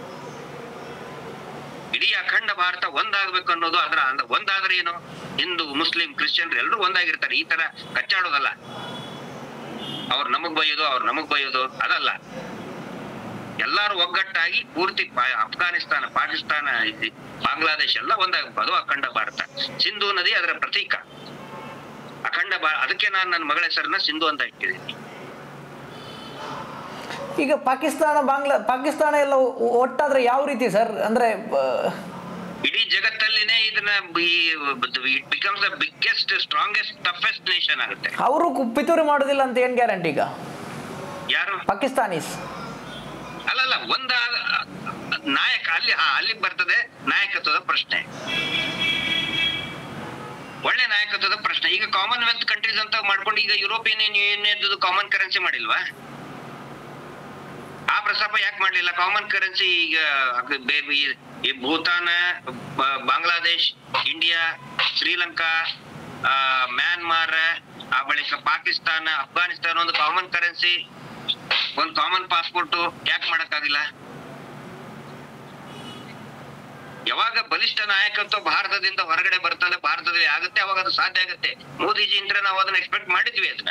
ಇಡೀ ಅಖಂಡ ಭಾರತ ಒಂದಾಗ್ಬೇಕು ಅನ್ನೋದು ಅದರ ಅಂದ- ಒಂದಾದ್ರೆ ಏನು ಹಿಂದೂ ಮುಸ್ಲಿಂ ಕ್ರಿಶ್ಚಿಯನ್ ಎಲ್ಲರೂ ಒಂದಾಗಿರ್ತಾರೆ ಈ ತರ ಕಚ್ಚಾಡೋದಲ್ಲ ಅವ್ರು ನಮಗ್ ಬೈಯೋದು ಅವ್ರು ನಮಗ್ ಬೈಯೋದು ಅದಲ್ಲ ಎಲ್ಲಾರು ಒಗ್ಗಟ್ಟಾಗಿ ಪೂರ್ತಿ ಪಾ- ಅಫ್ಘಾನಿಸ್ತಾನ ಪಾಕಿಸ್ತಾನ ಇದು ಬಾಂಗ್ಲಾದೇಶ ಎಲ್ಲ ಒಂದಾಗಬೇಕು ಅದು ಅಖಂಡ ಭಾರತ ಸಿಂಧು ನದಿ ಅದರ ಪ್ರತೀಕ ಅಖಂಡ ಭಾ ಅದಕ್ಕೆ ನಾನು ನನ್ನ ಮಗಳ ಹೆಸರನ್ನ ಸಿಂಧು ಅಂತ ಇಟ್ಟಿದ್ದೀನಿ ಈಗ ಪಾಕಿಸ್ತಾನ ಬಾಂಗ್ಲಾ ಪಾಕಿಸ್ತಾನ ಎಲ್ಲ ಒ- ಒಟ್ಟಾದ್ರೆ ಯಾವ ರೀತಿ ಸರ್ ಅಂದ್ರೆ ಬ- ಇಡೀ ಜಗತ್ತಲ್ಲಿನೇ ಇದನ್ನ it becomes the biggest strongest toughest nation ಆಗುತ್ತೆ ಅವರು ಕು- ಪಿತೂರಿ ಮಾಡೋದಿಲ್ಲ ಅಂತ ಏನ್ ಗ್ಯಾರಂಟಿ ಈಗ ಯಾರು ಪಾಕಿಸ್ತಾನೀಸ್ ಅಲ್ಲಲ್ಲ ಒಂದ ನಾಯಕ ಅಲ್ಲಿ ಹಾ ಅಲ್ಲಿಗೆ ಬರ್ತದೆ ನಾಯಕತ್ವದ ಪ್ರಶ್ನೆ ಒಳ್ಳೆ ನಾಯಕತ್ವದ ಪ್ರಶ್ನೆ ಈಗ ಕಾಮನ್ವೆಲ್ತ್ ಕಂಟ್ರೀಸ್ ಅಂತ ಮಾಡ್ಕೊಂಡು ಈಗ ಯುರೋಪಿಯನ್ ಯೂನಿಯನ್ ಕಾಮನ್ ಕರೆನ್ಸಿ ಮಾಡಿಲ್ವಾ ಆ ಪ್ರಸ್ತಾಪ ಯಾಕೆ ಮಾಡ್ಲಿಲ್ಲ ಕಾಮನ್ ಕರೆನ್ಸಿ ಈಗ ಅಗ್- ಬೇ- ಈ- ಈ ಭೂತಾನ ಬ- ಬಾಂಗ್ಲಾದೇಶ್ ಇಂಡಿಯಾ ಶ್ರೀಲಂಕಾ ಆ, ಮ್ಯಾನ್ಮಾರ್ ಆ ಬಳಿಕ ಪಾಕಿಸ್ತಾನ ಅಫ್ಘಾನಿಸ್ತಾನ ಒಂದು ಕಾಮನ್ ಕರೆನ್ಸಿ ಒಂದು ಕಾಮನ್ ಪಾಸ್ಪೋರ್ಟ್ ಯಾಕೆ ಮಾಡಕ್ಕಾಗಿಲ್ಲ ಯಾವಾಗ ಬಲಿಷ್ಠ ನಾಯಕತ್ವ ಭಾರತದಿಂದ ಹೊರಗಡೆ ಬರ್ತದೆ ಭಾರತದಲ್ಲಿ ಆಗುತ್ತೆ ಅವಾಗ ಅದು ಸಾಧ್ಯ ಆಗುತ್ತೆ ಮೋದಿಜಿ ಇಂತ್ರ ನಾವು ಅದನ್ನ ಎಕ್ಸ್ಪೆಕ್ಟ್ ಮಾಡಿದ್ವಿ ಅದನ್ನ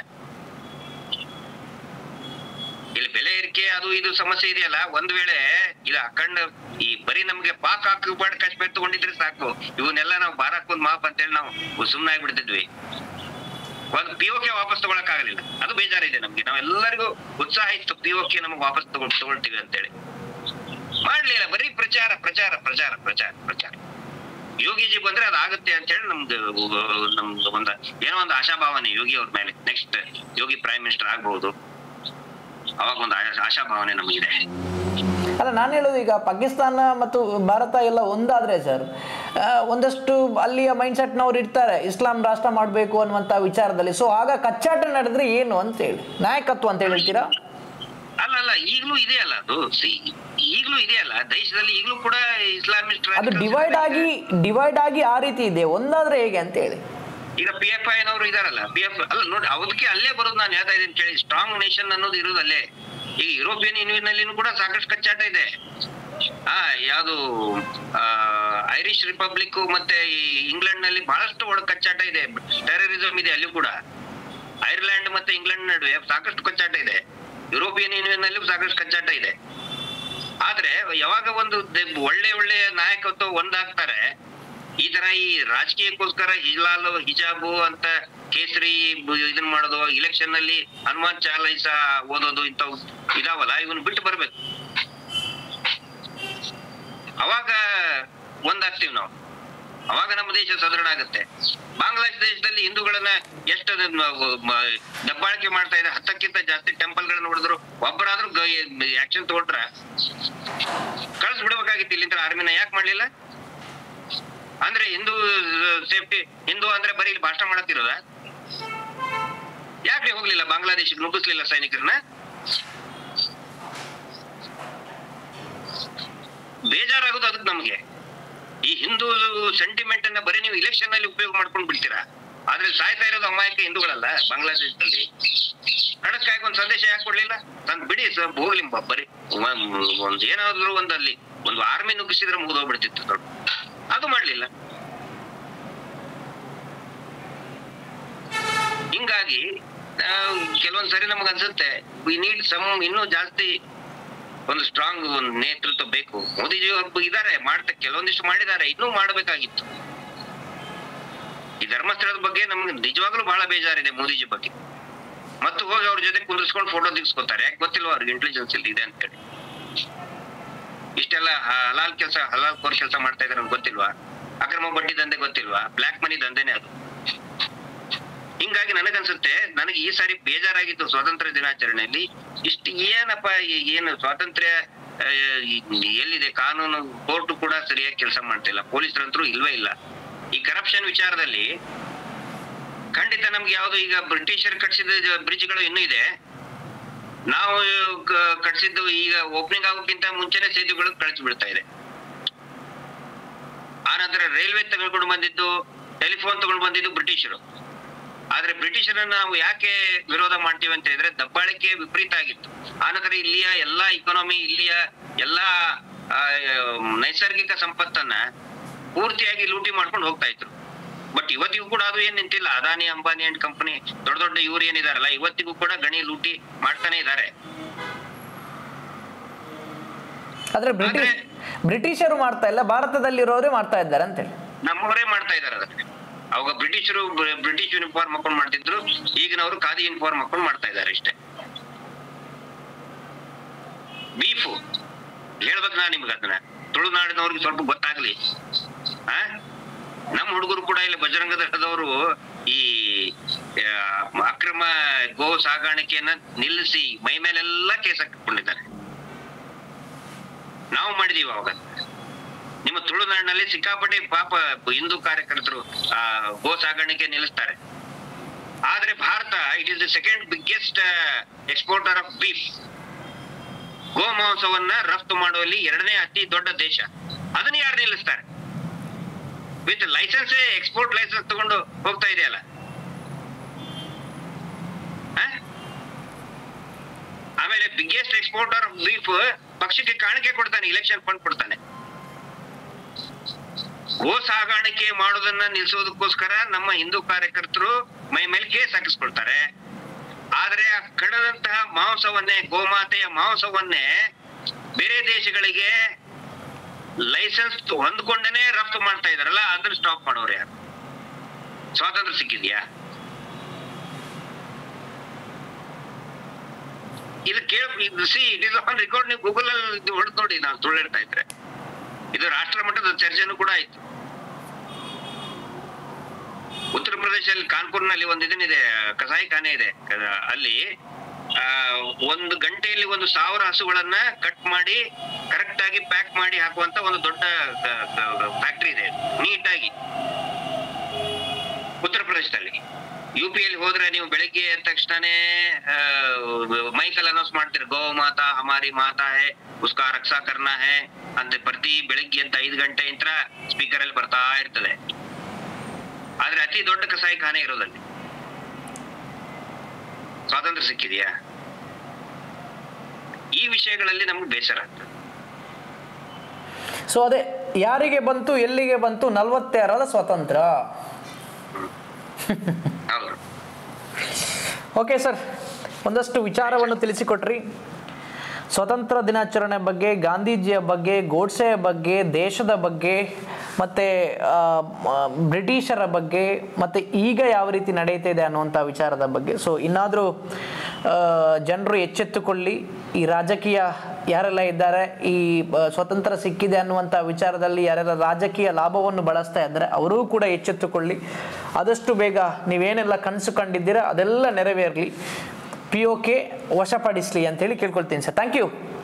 ಇಲ್ಲಿ ಬೆಲೆ ಏರಿಕೆ ಅದು ಇದು ಸಮಸ್ಯೆ ಇದೆಯಲ್ಲ ಒಂದ್ ವೇಳೆ ಇದು ಅಖಂಡ ಈ ಬರೀ ನಮ್ಗೆ ಪಾಕ್ ಆಕ್ಯುಪೈಡ್ ಕಾಶ್ಮೀರ ತಗೊಂಡಿದ್ರೆ ಸಾಕು ಇವನ್ನೆಲ್ಲ ನಾವು ಬಾರಾಕ್ ಒಂದ್ ಮಾಪ್ ಅಂತೇಳಿ ನಾವು ಸುಮ್ನೆ ಆಗ್ಬಿಡ್ತಿದ್ವಿ ಒಂದ್ ಪಿ ಕೆ ವಾಪಸ್ ತಗೊಳಕ್ ಆಗಲಿಲ್ಲ ಅದು ಬೇಜಾರಿದೆ ನಮ್ಗೆ ನಾವೆಲ್ಲರಿಗೂ ಉತ್ಸಾಹ ಇತ್ತು ಪಿ ಕೆ ನಮಗೆ ವಾಪಸ್ ತಗೊಂಡ್ ತಗೊಳ್ತೀವಿ ಅಂತೇಳಿ ಮಾಡ್ಲಿಲ್ಲ ಬರೀ ಪ್ರಚಾರ ಪ್ರಚಾರ ಪ್ರಚಾರ ಪ್ರಚಾರ ಪ್ರಚಾರ ಯೋಗಿಜಿ ಬಂದ್ರೆ ಅದಾಗುತ್ತೆ ಅಂತ ಹೇಳಿ ನಮ್ದು ನಮ್ದು ಒಂದ ಏನೋ ಒಂದು ಆಶಾಭಾವನೆ ಯೋಗಿ ಅವ್ರ ಮೇಲೆ ನೆಕ್ಸ್ಟ್ ಯೋಗಿ ಪ್ರೈಮ್ ಮಿನಿಸ್ಟರ್ ಆಗ್ಬಹುದು ಅವಾಗ ಒಂದು ಆ- ಆಶಾಭಾವನೆ ನಮಗಿದೆ ಅಲ್ಲ ನಾನು ಹೇಳೋದು ಈಗ ಪಾಕಿಸ್ತಾನ ಮತ್ತು ಭಾರತ ಎಲ್ಲ ಒಂದಾದ್ರೆ ಸರ್ ಆ, ಒಂದಷ್ಟು ಅಲ್ಲಿಯ ಮೈಂಡ್ಸೆಟ್ನವ್ರು ಇರ್ತಾರೆ ಇಸ್ಲಾಂ ರಾಷ್ಟ್ರ ಮಾಡಬೇಕು ಅನ್ನುವಂಥ ವಿಚಾರದಲ್ಲಿ ಸೊ ಆಗ ಕಚ್ಚಾಟ ನಡೆದ್ರೆ ಏನು ಅಂತ ಹೇಳಿ ನಾಯಕತ್ವ ಅಂತ ಹೇಳ್ತೀರಾ ಅಲ್ಲ ಅಲ್ಲ ಈಗಲೂ ಇದೆ ಅಲ್ಲ ಅದು See, ಈಗಲೂ ಇದೆ ಅಲ್ಲ ದೇಶದಲ್ಲಿ ಈಗಲೂ ಕೂಡ ಇಸ್ಲಾಮಿಸ್ಟ್ ಅದು ಡಿವೈಡ್ ಆಗಿ ಡಿವೈಡ್ ಆಗಿ ಆ ರೀತಿ ಇದೆ ಒಂದಾದ್ರೆ ಹೇಗೆ ಅಂತ ಹೇಳಿ ಈಗ ಪಿ ಎಫ್ ಐ ನವರು ಇದಾರಲ್ಲ ಪಿ ಎಫ್ ಅಲ್ಲ ನೋಡಿ ಅದಕ್ಕೆ ಅಲ್ಲೇ ಬರೋದು ನಾನು ಹೇಳ್ತಾ ಇದ್ದೀನಿ ಕೇಳಿ ಸ್ಟ್ರಾಂಗ್ ನೇಷನ್ ಅನ್ನೋದು ಇರೋದು ಅಲ್ಲೇ ಈಗ ಯುರೋಪಿಯನ್ ಯೂನಿಯನ್ ನಲ್ಲಿನೂ ಕೂಡ ಸಾಕಷ್ಟು ಕಚ್ಚಾಟ ಇದೆ ಆ ಯಾವುದು ಐರಿಷ್ ರಿಪಬ್ಲಿಕ್ ಮತ್ತೆ ಈ ಇಂಗ್ಲೆಂಡ್ ನಲ್ಲಿ ಬಹಳಷ್ಟು ಒಳ ಕಚ್ಚಾಟ ಇದೆ ಟೆರರಿಸಂ ಇದೆ ಅಲ್ಲಿ ಕೂಡ ಐರ್ಲೆಂಡ್ ಮತ್ತೆ ಇಂಗ್ಲೆಂಡ್ ನಡುವೆ ಸಾಕಷ್ಟು ಕಚ್ಚಾಟ ಇದೆ ಯುರೋಪಿಯನ್ ಯೂನಿಯನ್ ನಲ್ಲಿ ಸಾಕಷ್ಟು ಕಚ್ಚಾಟ ಇದೆ ಆದ್ರೆ ಯಾವಾಗ ಒಂದು ದೆ- ಒಳ್ಳೆ ಒಳ್ಳೆ ನಾಯಕತ್ವ ಒಂದಾಗ್ತಾರೆ ಈ ತರ ಈ ರಾಜಕೀಯಕ್ಕೋಸ್ಕರ ಹಿಲಾಲು ಹಿಜಾಬು ಅಂತ ಕೇಸರಿ ಬ- ಇದನ್ ಮಾಡೋದು ಇಲೆಕ್ಷನ್ ನಲ್ಲಿ ಹನುಮಾನ್ ಚಾಲೈಸ ಓದೋದು ಇಂಥವು ಇದಾವಲ್ಲ ಇವನ್ ಬಿಟ್ಟು ಬರ್ಬೇಕು ಅವಾಗ ಒಂದಾಗ್ತೀವಿ ನಾವು ಅವಾಗ ನಮ್ಮ ದೇಶ ಸದೃಢ ಆಗುತ್ತೆ ಬಾಂಗ್ಲಾದೇಶ ದೇಶದಲ್ಲಿ ಹಿಂದೂಗಳನ್ನ ಎಷ್ಟು ಅದನ್ನ ಮ- ದಬ್ಬಾಳಿಕೆ ಮಾಡ್ತಾ ಇದೆ ಹತ್ತಕ್ಕಿಂತ ಜಾಸ್ತಿ ಟೆಂಪಲ್ ಗಳನ್ನ ಹೊಡೆದ್ರು ಒಬ್ಬರಾದ್ರೂ ಆಕ್ಷನ್ ತಗೊಂಡ್ರ ಕಳ್ಸಿ ಬಿಡ್ಬೇಕಾಗಿತ್ತು ಇಲ್ಲಿಂದ ಆರ್ಮಿನ ಯಾಕೆ ಮಾಡ್ಲಿಲ್ಲ ಅಂದ್ರೆ ಹಿಂದೂ ಸೇಫ್ಟಿ ಹಿಂದೂ ಅಂದ್ರೆ ಬರೀ ಇಲ್ಲಿ ಭಾಷಣ ಮಾಡಕ್ತಿರೋದ ಯಾಕೆ ಹೋಗ್ಲಿಲ್ಲ ಬಾಂಗ್ಲಾದೇಶಕ್ಕೆ ನುಗ್ಗಿಸ್ಲಿಲ್ಲ ಸೈನಿಕರನ್ನ ಬೇಜಾರಾಗೋದು ಅದಕ್ಕೆ ನಮ್ಗೆ ಈ ಹಿಂದೂ ಸೆಂಟಿಮೆಂಟ್ ಅನ್ನ ಬರೀ ನೀವು ಇಲೆಕ್ಷನ್ ನಲ್ಲಿ ಉಪಯೋಗ ಮಾಡ್ಕೊಂಡು ಬಿಡ್ತೀರಾ ಆದ್ರೆ ಸಾಯ್ತಾ ಇರೋದು ಅಮಾಯಕ ಹಿಂದೂಗಳಲ್ಲ ಬಾಂಗ್ಲಾದೇಶದಲ್ಲಿ ಖಡಕ್ಕಾಗಿ ಒಂದ್ ಸಂದೇಶ ಯಾಕೆ ಕೊಡ್ಲಿಲ್ಲ ತಂದ್ ಬಿಡಿ ಸರ್ ಹೋಗ್ಲಿ ಬ- ಬರೀ ಒಂದ್- ಒಂದ್ ಏನಾದ್ರು ಒಂದಲ್ಲಿ ಒಂದು ಆರ್ಮಿ ನುಗ್ಗಿಸಿದ್ರೆ ಮುಗಿದೋಗ್ಬಿಡ್ತಿತ್ತು ದೊಡ್ಡ ಅದು ಮಾಡ್ಲಿಲ್ಲ ಹಿಂಗಾಗಿ ಆ, ಕೆಲವೊಂದ್ ಸರಿ ನಮಗ್ ಅನ್ಸುತ್ತೆ ವಿ ನೀಡ್ ಸಮ್ ಇನ್ನೂ ಜಾಸ್ತಿ ಒಂದು ಸ್ಟ್ರಾಂಗ್ ಒಂದು ನೇತೃತ್ವ ಬೇಕು ಮೋದಿಜಿ ಒಬ್ಬ ಇದಾರೆ ಮಾಡ್ತಾ ಕೆಲವೊಂದಿಷ್ಟು ಮಾಡಿದ್ದಾರೆ ಇನ್ನೂ ಮಾಡಬೇಕಾಗಿತ್ತು ಈ ಧರ್ಮಸ್ಥಳದ ಬಗ್ಗೆ ನಮ್ಗೆ ನಿಜವಾಗ್ಲೂ ಬಹಳ ಬೇಜಾರಿದೆ ಮೋದಿಜಿ ಬಗ್ಗೆ ಮತ್ತು ಹೋಗಿ ಅವ್ರ ಜೊತೆ ಕುಂದಿಸ್ಕೊಂಡು ಫೋಟೋ ತೆಗಿಸ್ಕೊತಾರೆ ಯಾಕೆ ಗೊತ್ತಿಲ್ವಾ ಅವ್ರಿಗೆ ಇಂಟೆಲಿಜೆನ್ಸ್ ಇಲ್ಲಿ ಇದೆ ಅಂತೇಳಿ ಇಷ್ಟೆಲ್ಲ ಹಲಾಲ್ ಕೆಲಸ ಹಲಾಲ್ ಕೋರ್ ಕೆಲಸ ಮಾಡ್ತಾ ಇದಾರೆ ಅಂತ ಗೊತ್ತಿಲ್ವಾ ಅಕ್ರಮ ಬಡ್ಡಿ ದಂಧೆ ಗೊತ್ತಿಲ್ವಾ ಬ್ಲಾಕ್ ಮನಿ ದಂಧೆನೇ ಅದು ಹಿಂಗಾಗಿ ನನಗನ್ಸುತ್ತೆ ನನಗೆ ಈ ಸಾರಿ ಬೇಜಾರಾಗಿತ್ತು ಸ್ವಾತಂತ್ರ್ಯ ದಿನಾಚರಣೆಯಲ್ಲಿ ಇಷ್ಟು ಏನಪ್ಪ ಈ- ಏನು ಸ್ವಾತಂತ್ರ್ಯ ಆ, ಈ- ಎಲ್ಲಿದೆ ಕಾನೂನು ಕೋರ್ಟ್ ಕೂಡ ಸರಿಯಾಗಿ ಕೆಲಸ ಮಾಡ್ತಿಲ್ಲ ಪೊಲೀಸರಂತರೂ ಇಲ್ವೇ ಇಲ್ಲ ಈ ಕರಪ್ಷನ್ ವಿಚಾರದಲ್ಲಿ ಖಂಡಿತ ನಮ್ಗೆ ಯಾವ್ದು ಈಗ ಬ್ರಿಟಿಷರ್ ಕಟ್ಸಿದ ಬ್ರಿಡ್ಜ್ಗಳು ಇನ್ನೂ ಇದೆ ನಾವು ಕ- ಕಟ್ಸಿದ್ದು ಈಗ ಓಪನಿಂಗ್ ಆಗೋಕ್ಕಿಂತ ಮುಂಚೆನೆ ಸೇತುವೆಗಳು ಕಳಿಸಿ ಬಿಡ್ತಾ ಇದೆ ಆ ನಂತರ ರೈಲ್ವೆ ತಗೊಂಡು ಬಂದಿದ್ದು ಟೆಲಿಫೋನ್ ತಗೊಂಡು ಬಂದಿದ್ದು ಬ್ರಿಟಿಷರು ಆದ್ರೆ ಬ್ರಿಟಿಷರನ್ನ ನಾವು ಯಾಕೆ ವಿರೋಧ ಮಾಡ್ತೀವಿ ಅಂತ ಹೇಳಿದ್ರೆ ದಬ್ಬಾಳಿಕೆ ವಿಪರೀತ ಆಗಿತ್ತು ಆನಂತರ ಇಲ್ಲಿಯ ಎಲ್ಲಾ ಇಕಾನಮಿ ಇಲ್ಲಿಯ ಎಲ್ಲಾ ಆ, ನೈಸರ್ಗಿಕ ಸಂಪತ್ತನ್ನ ಪೂರ್ತಿಯಾಗಿ ಲೂಟಿ ಮಾಡ್ಕೊಂಡು ಹೋಗ್ತಾ ಇದ್ರು ಬಟ್ ಇವತ್ತಿಗೂ ಕೂಡ ಅದು ಏನ್ ನಿಂತಿಲ್ಲ ಅದಾನಿ ಅಂಬಾನಿ ಅಂಡ್ ಕಂಪನಿ ದೊಡ್ಡ ದೊಡ್ಡ ಇವ್ರು ಏನಿದಾರಲ್ಲ ಇವತ್ತಿಗೂ ಕೂಡ ಗಣಿ ಲೂಟಿ ಮಾಡ್ತಾನೆ ಇದ್ದಾರೆ ಆದ್ರೆ ಬ್ರಿಟಿಷ್ ಬ್ರಿಟಿಷರು ಮಾಡ್ತಾ ಇಲ್ಲ ಭಾರತದಲ್ಲಿರೋರೇ ಮಾಡ್ತಾ ಇದ್ದಾರೆ ಅಂತೇಳಿ ನಮ್ಮವರೇ ಮಾಡ್ತಾ ಇದಾರೆ ಅದನ್ನ ಅವಾಗ ಬ್ರಿಟಿಷರು ಬ್ರ- ಬ್ರಿಟಿಷ್ ಯೂನಿಫಾರ್ಮ್ ಹಾಕೊಂಡು ಮಾಡ್ತಿದ್ರು ಈಗಿನವರು ಖಾದಿ ಯೂನಿಫಾರ್ಮ್ ಹಾಕೊಂಡು ಮಾಡ್ತಾ ಇದ್ದಾರೆ ಅಷ್ಟೇ ಬೀಫು ಹೇಳ್ಬೇಕು ನಾ ನಿಮ್ಗೆ ಅದನ್ನ ತುಳುನಾಡಿನವ್ರಿಗೆ ಸ್ವಲ್ಪ ಗೊತ್ತಾಗ್ಲಿ ಆ ನಮ್ಮ ಹುಡುಗರು ಕೂಡ ಇಲ್ಲಿ ಬಜರಂಗ ದಳದವರು ಈ ಆ, ಅಕ್ರಮ ಗೋ ಸಾಗಾಣಿಕೆಯನ್ನ ನಿಲ್ಲಿಸಿ ಮೈ ಮೇಲೆಲ್ಲ ಕೇಸ್ ಹಾಕಿಕೊಂಡಿದ್ದಾರೆ ನಾವು ಮಾಡಿದೀವಿ ಅವಾಗ ನಿಮ್ಮ ತುಳುನಾಡಿನಲ್ಲಿ ಸಿಕ್ಕಾಪಟ್ಟೆ ಪಾಪ ಹಿಂದೂ ಕಾರ್ಯಕರ್ತರು ಆ ಗೋ ಸಾಗಾಣಿಕೆ ನಿಲ್ಲಿಸ್ತಾರೆ ಆದ್ರೆ Bharat it is the second biggest exporter of beef ಗೋ ಮಾಂಸವನ್ನ ರಫ್ತು ಮಾಡುವಲ್ಲಿ ಎರಡನೇ ಅತಿ ದೊಡ್ಡ ದೇಶ ಅದನ್ನ ಯಾರು ನಿಲ್ಲಿಸ್ತಾರೆ ವಿತ್ ಲೈಸೆನ್ಸ್ ಎಕ್ಸ್ಪೋರ್ಟ್ ಲೈಸೆನ್ಸ್ ತಗೊಂಡು ಹೋಗ್ತಾ ಇದೆಯಲ್ಲ ಆ? ಆಮೇಲೆ ಬಿಗ್ಗೆಸ್ಟ್ ಎಕ್ಸ್ಪೋರ್ಟರ್ ಆಫ್ ಬೀಫ್ ಪಕ್ಷಕ್ಕೆ ಕಾಣಿಕೆ ಕೊಡ್ತಾನೆ ಇಲೆಕ್ಷನ್ ಫಂಡ್ ಕೊಡ್ತಾನೆ ಗೋ ಸಾಗಾಣಿಕೆ ಮಾಡೋದನ್ನ ನಿಲ್ಸೋದಕ್ಕೋಸ್ಕರ ನಮ್ಮ ಹಿಂದೂ ಕಾರ್ಯಕರ್ತರು ಮೈ ಮೇಲೆ ಕೇಸ್ ಹಾಕಿಸ್ಕೊಳ್ತಾರೆ ಆದ್ರೆ ಆ ಕಡದಂತಹ ಮಾಂಸವನ್ನೇ ಗೋಮಾತೆಯ ಮಾಂಸವನ್ನೇ ಬೇರೆ ದೇಶಗಳಿಗೆ ಲೈಸೆನ್ಸ್ ಹೊಂದ್ಕೊಂಡೇನೆ ರಫ್ತು ಮಾಡ್ತಾ ಇದಾರಲ್ಲ ಅದನ್ನ ಸ್ಟಾಪ್ ಮಾಡೋರು ಯಾರು ಸ್ವಾತಂತ್ರ್ಯ ಸಿಕ್ಕಿದ್ಯಾ ಇದು ಕೇಳ ಸಿ ಇಟ್ ಇಸ್ ಆನ್ ರೆಕಾರ್ಡ್ ನೀವು ಗೂಗಲ್ ಅಲ್ಲಿ ಹೊಡೆದು ನೋಡಿ ನಾನು ಸುಳ್ಳು ಹೇಳ್ತಾ ಇದ್ರೆ ಇದು ರಾಷ್ಟ್ರ ಮಟ್ಟದ ಚರ್ಚೆನೂ ಕೂಡ ಆಯ್ತು ಉತ್ತರ ಪ್ರದೇಶದಲ್ಲಿ ಕಾನ್ಪುರ್ನಲ್ಲಿ ಒಂದು ಇದನ್ನಿದೆ ಕಸಾಯಿ ಖಾನೆ ಇದೆ ಕ- ಅಲ್ಲಿ ಆ, ಒಂದು ಗಂಟೆಯಲ್ಲಿ ಒಂದು ಸಾವಿರ ಹಸುಗಳನ್ನ ಕಟ್ ಮಾಡಿ ಕರೆಕ್ಟ್ ಆಗಿ ಪ್ಯಾಕ್ ಮಾಡಿ ಹಾಕುವಂತ ಒಂದು ದೊಡ್ಡ ಫ್ಯಾಕ್ಟ್ರಿ ಇದೆ ನೀಟಾಗಿ ಉತ್ತರ ಪ್ರದೇಶದಲ್ಲಿ ಯು ಪಿ ಅಲ್ಲಿ ಹೋದ್ರೆ ನೀವು ಬೆಳಗ್ಗೆ ಎದ್ದ ತಕ್ಷಣನೇ ಮೈಕಲ್ ಅನೌನ್ಸ್ ಮಾಡ್ತೀರಿ ಗೋ ಮಾತಾ ಹಮಾರಿ ಮಾತಾ ಹೇ ಉಸ್ಕಾ ರಕ್ಷಾ ಕರ್ನಾ ಹೇ ಅಂತ ಪ್ರತಿ ಬೆಳಗ್ಗೆ ಅಂತ ಐದು ಗಂಟೆ ಇಂತ್ರ ಸ್ಪೀಕರ್ ಅಲ್ಲಿ ಬರ್ತಾ ಇರ್ತದೆ ಆದ್ರೆ ಅತಿ ದೊಡ್ಡ ಕಸಾಯಿ ಖಾನೆ ಇರೋದಲ್ಲಿ ಸ್ವಾತಂತ್ರ್ಯ ಸಿಕ್ಕಿದ್ಯಾ ಈ ವಿಷಯಗಳಲ್ಲಿ ನಮ್ಗೆ ಬೇಸರ ಆಗ್ತದೆ ಸೊ ಅದೇ ಯಾರಿಗೆ ಬಂತು ಎಲ್ಲಿಗೆ ಬಂತು ನಲ್ವತ್ತೆರಡರ ಸ್ವಾತಂತ್ರ್ಯ ಹೌದು ಓಕೆ ಸರ್ ಒಂದಷ್ಟು ವಿಚಾರವನ್ನು ತಿಳಿಸಿಕೊಟ್ರಿ ಸ್ವತಂತ್ರ ದಿನಾಚರಣೆ ಬಗ್ಗೆ ಗಾಂಧೀಜಿಯ ಬಗ್ಗೆ ಗೋಡ್ಸೆಯ ಬಗ್ಗೆ ದೇಶದ ಬಗ್ಗೆ ಮತ್ತು ಬ್ರಿಟಿಷರ ಬಗ್ಗೆ ಮತ್ತು ಈಗ ಯಾವ ರೀತಿ ನಡೀತಾ ಇದೆ ಅನ್ನುವಂಥ ವಿಚಾರದ ಬಗ್ಗೆ ಸೊ ಇನ್ನಾದರೂ ಜನರು ಎಚ್ಚೆತ್ತುಕೊಳ್ಳಿ ಈ ರಾಜಕೀಯ ಯಾರೆಲ್ಲ ಇದ್ದಾರೆ ಈ ಆ, ಸ್ವತಂತ್ರ ಸಿಕ್ಕಿದೆ ಅನ್ನುವಂಥ ವಿಚಾರದಲ್ಲಿ ಯಾರೆಲ್ಲ ರಾಜಕೀಯ ಲಾಭವನ್ನು ಬಳಸ್ತಾ ಇದ್ದಾರೆ ಅವರೂ ಕೂಡ ಎಚ್ಚೆತ್ತುಕೊಳ್ಳಿ ಆದಷ್ಟು ಬೇಗ ನೀವೇನೆಲ್ಲ ಕನಸು ಕಂಡಿದ್ದೀರಾ ಅದೆಲ್ಲ ನೆರವೇರಲಿ ಪಿ ಒ ಕೆ ವಶಪಡಿಸಲಿ ಅಂತೇಳಿ ಕೇಳ್ಕೊಳ್ತೀನಿ ಸರ್ ಥ್ಯಾಂಕ್ ಯು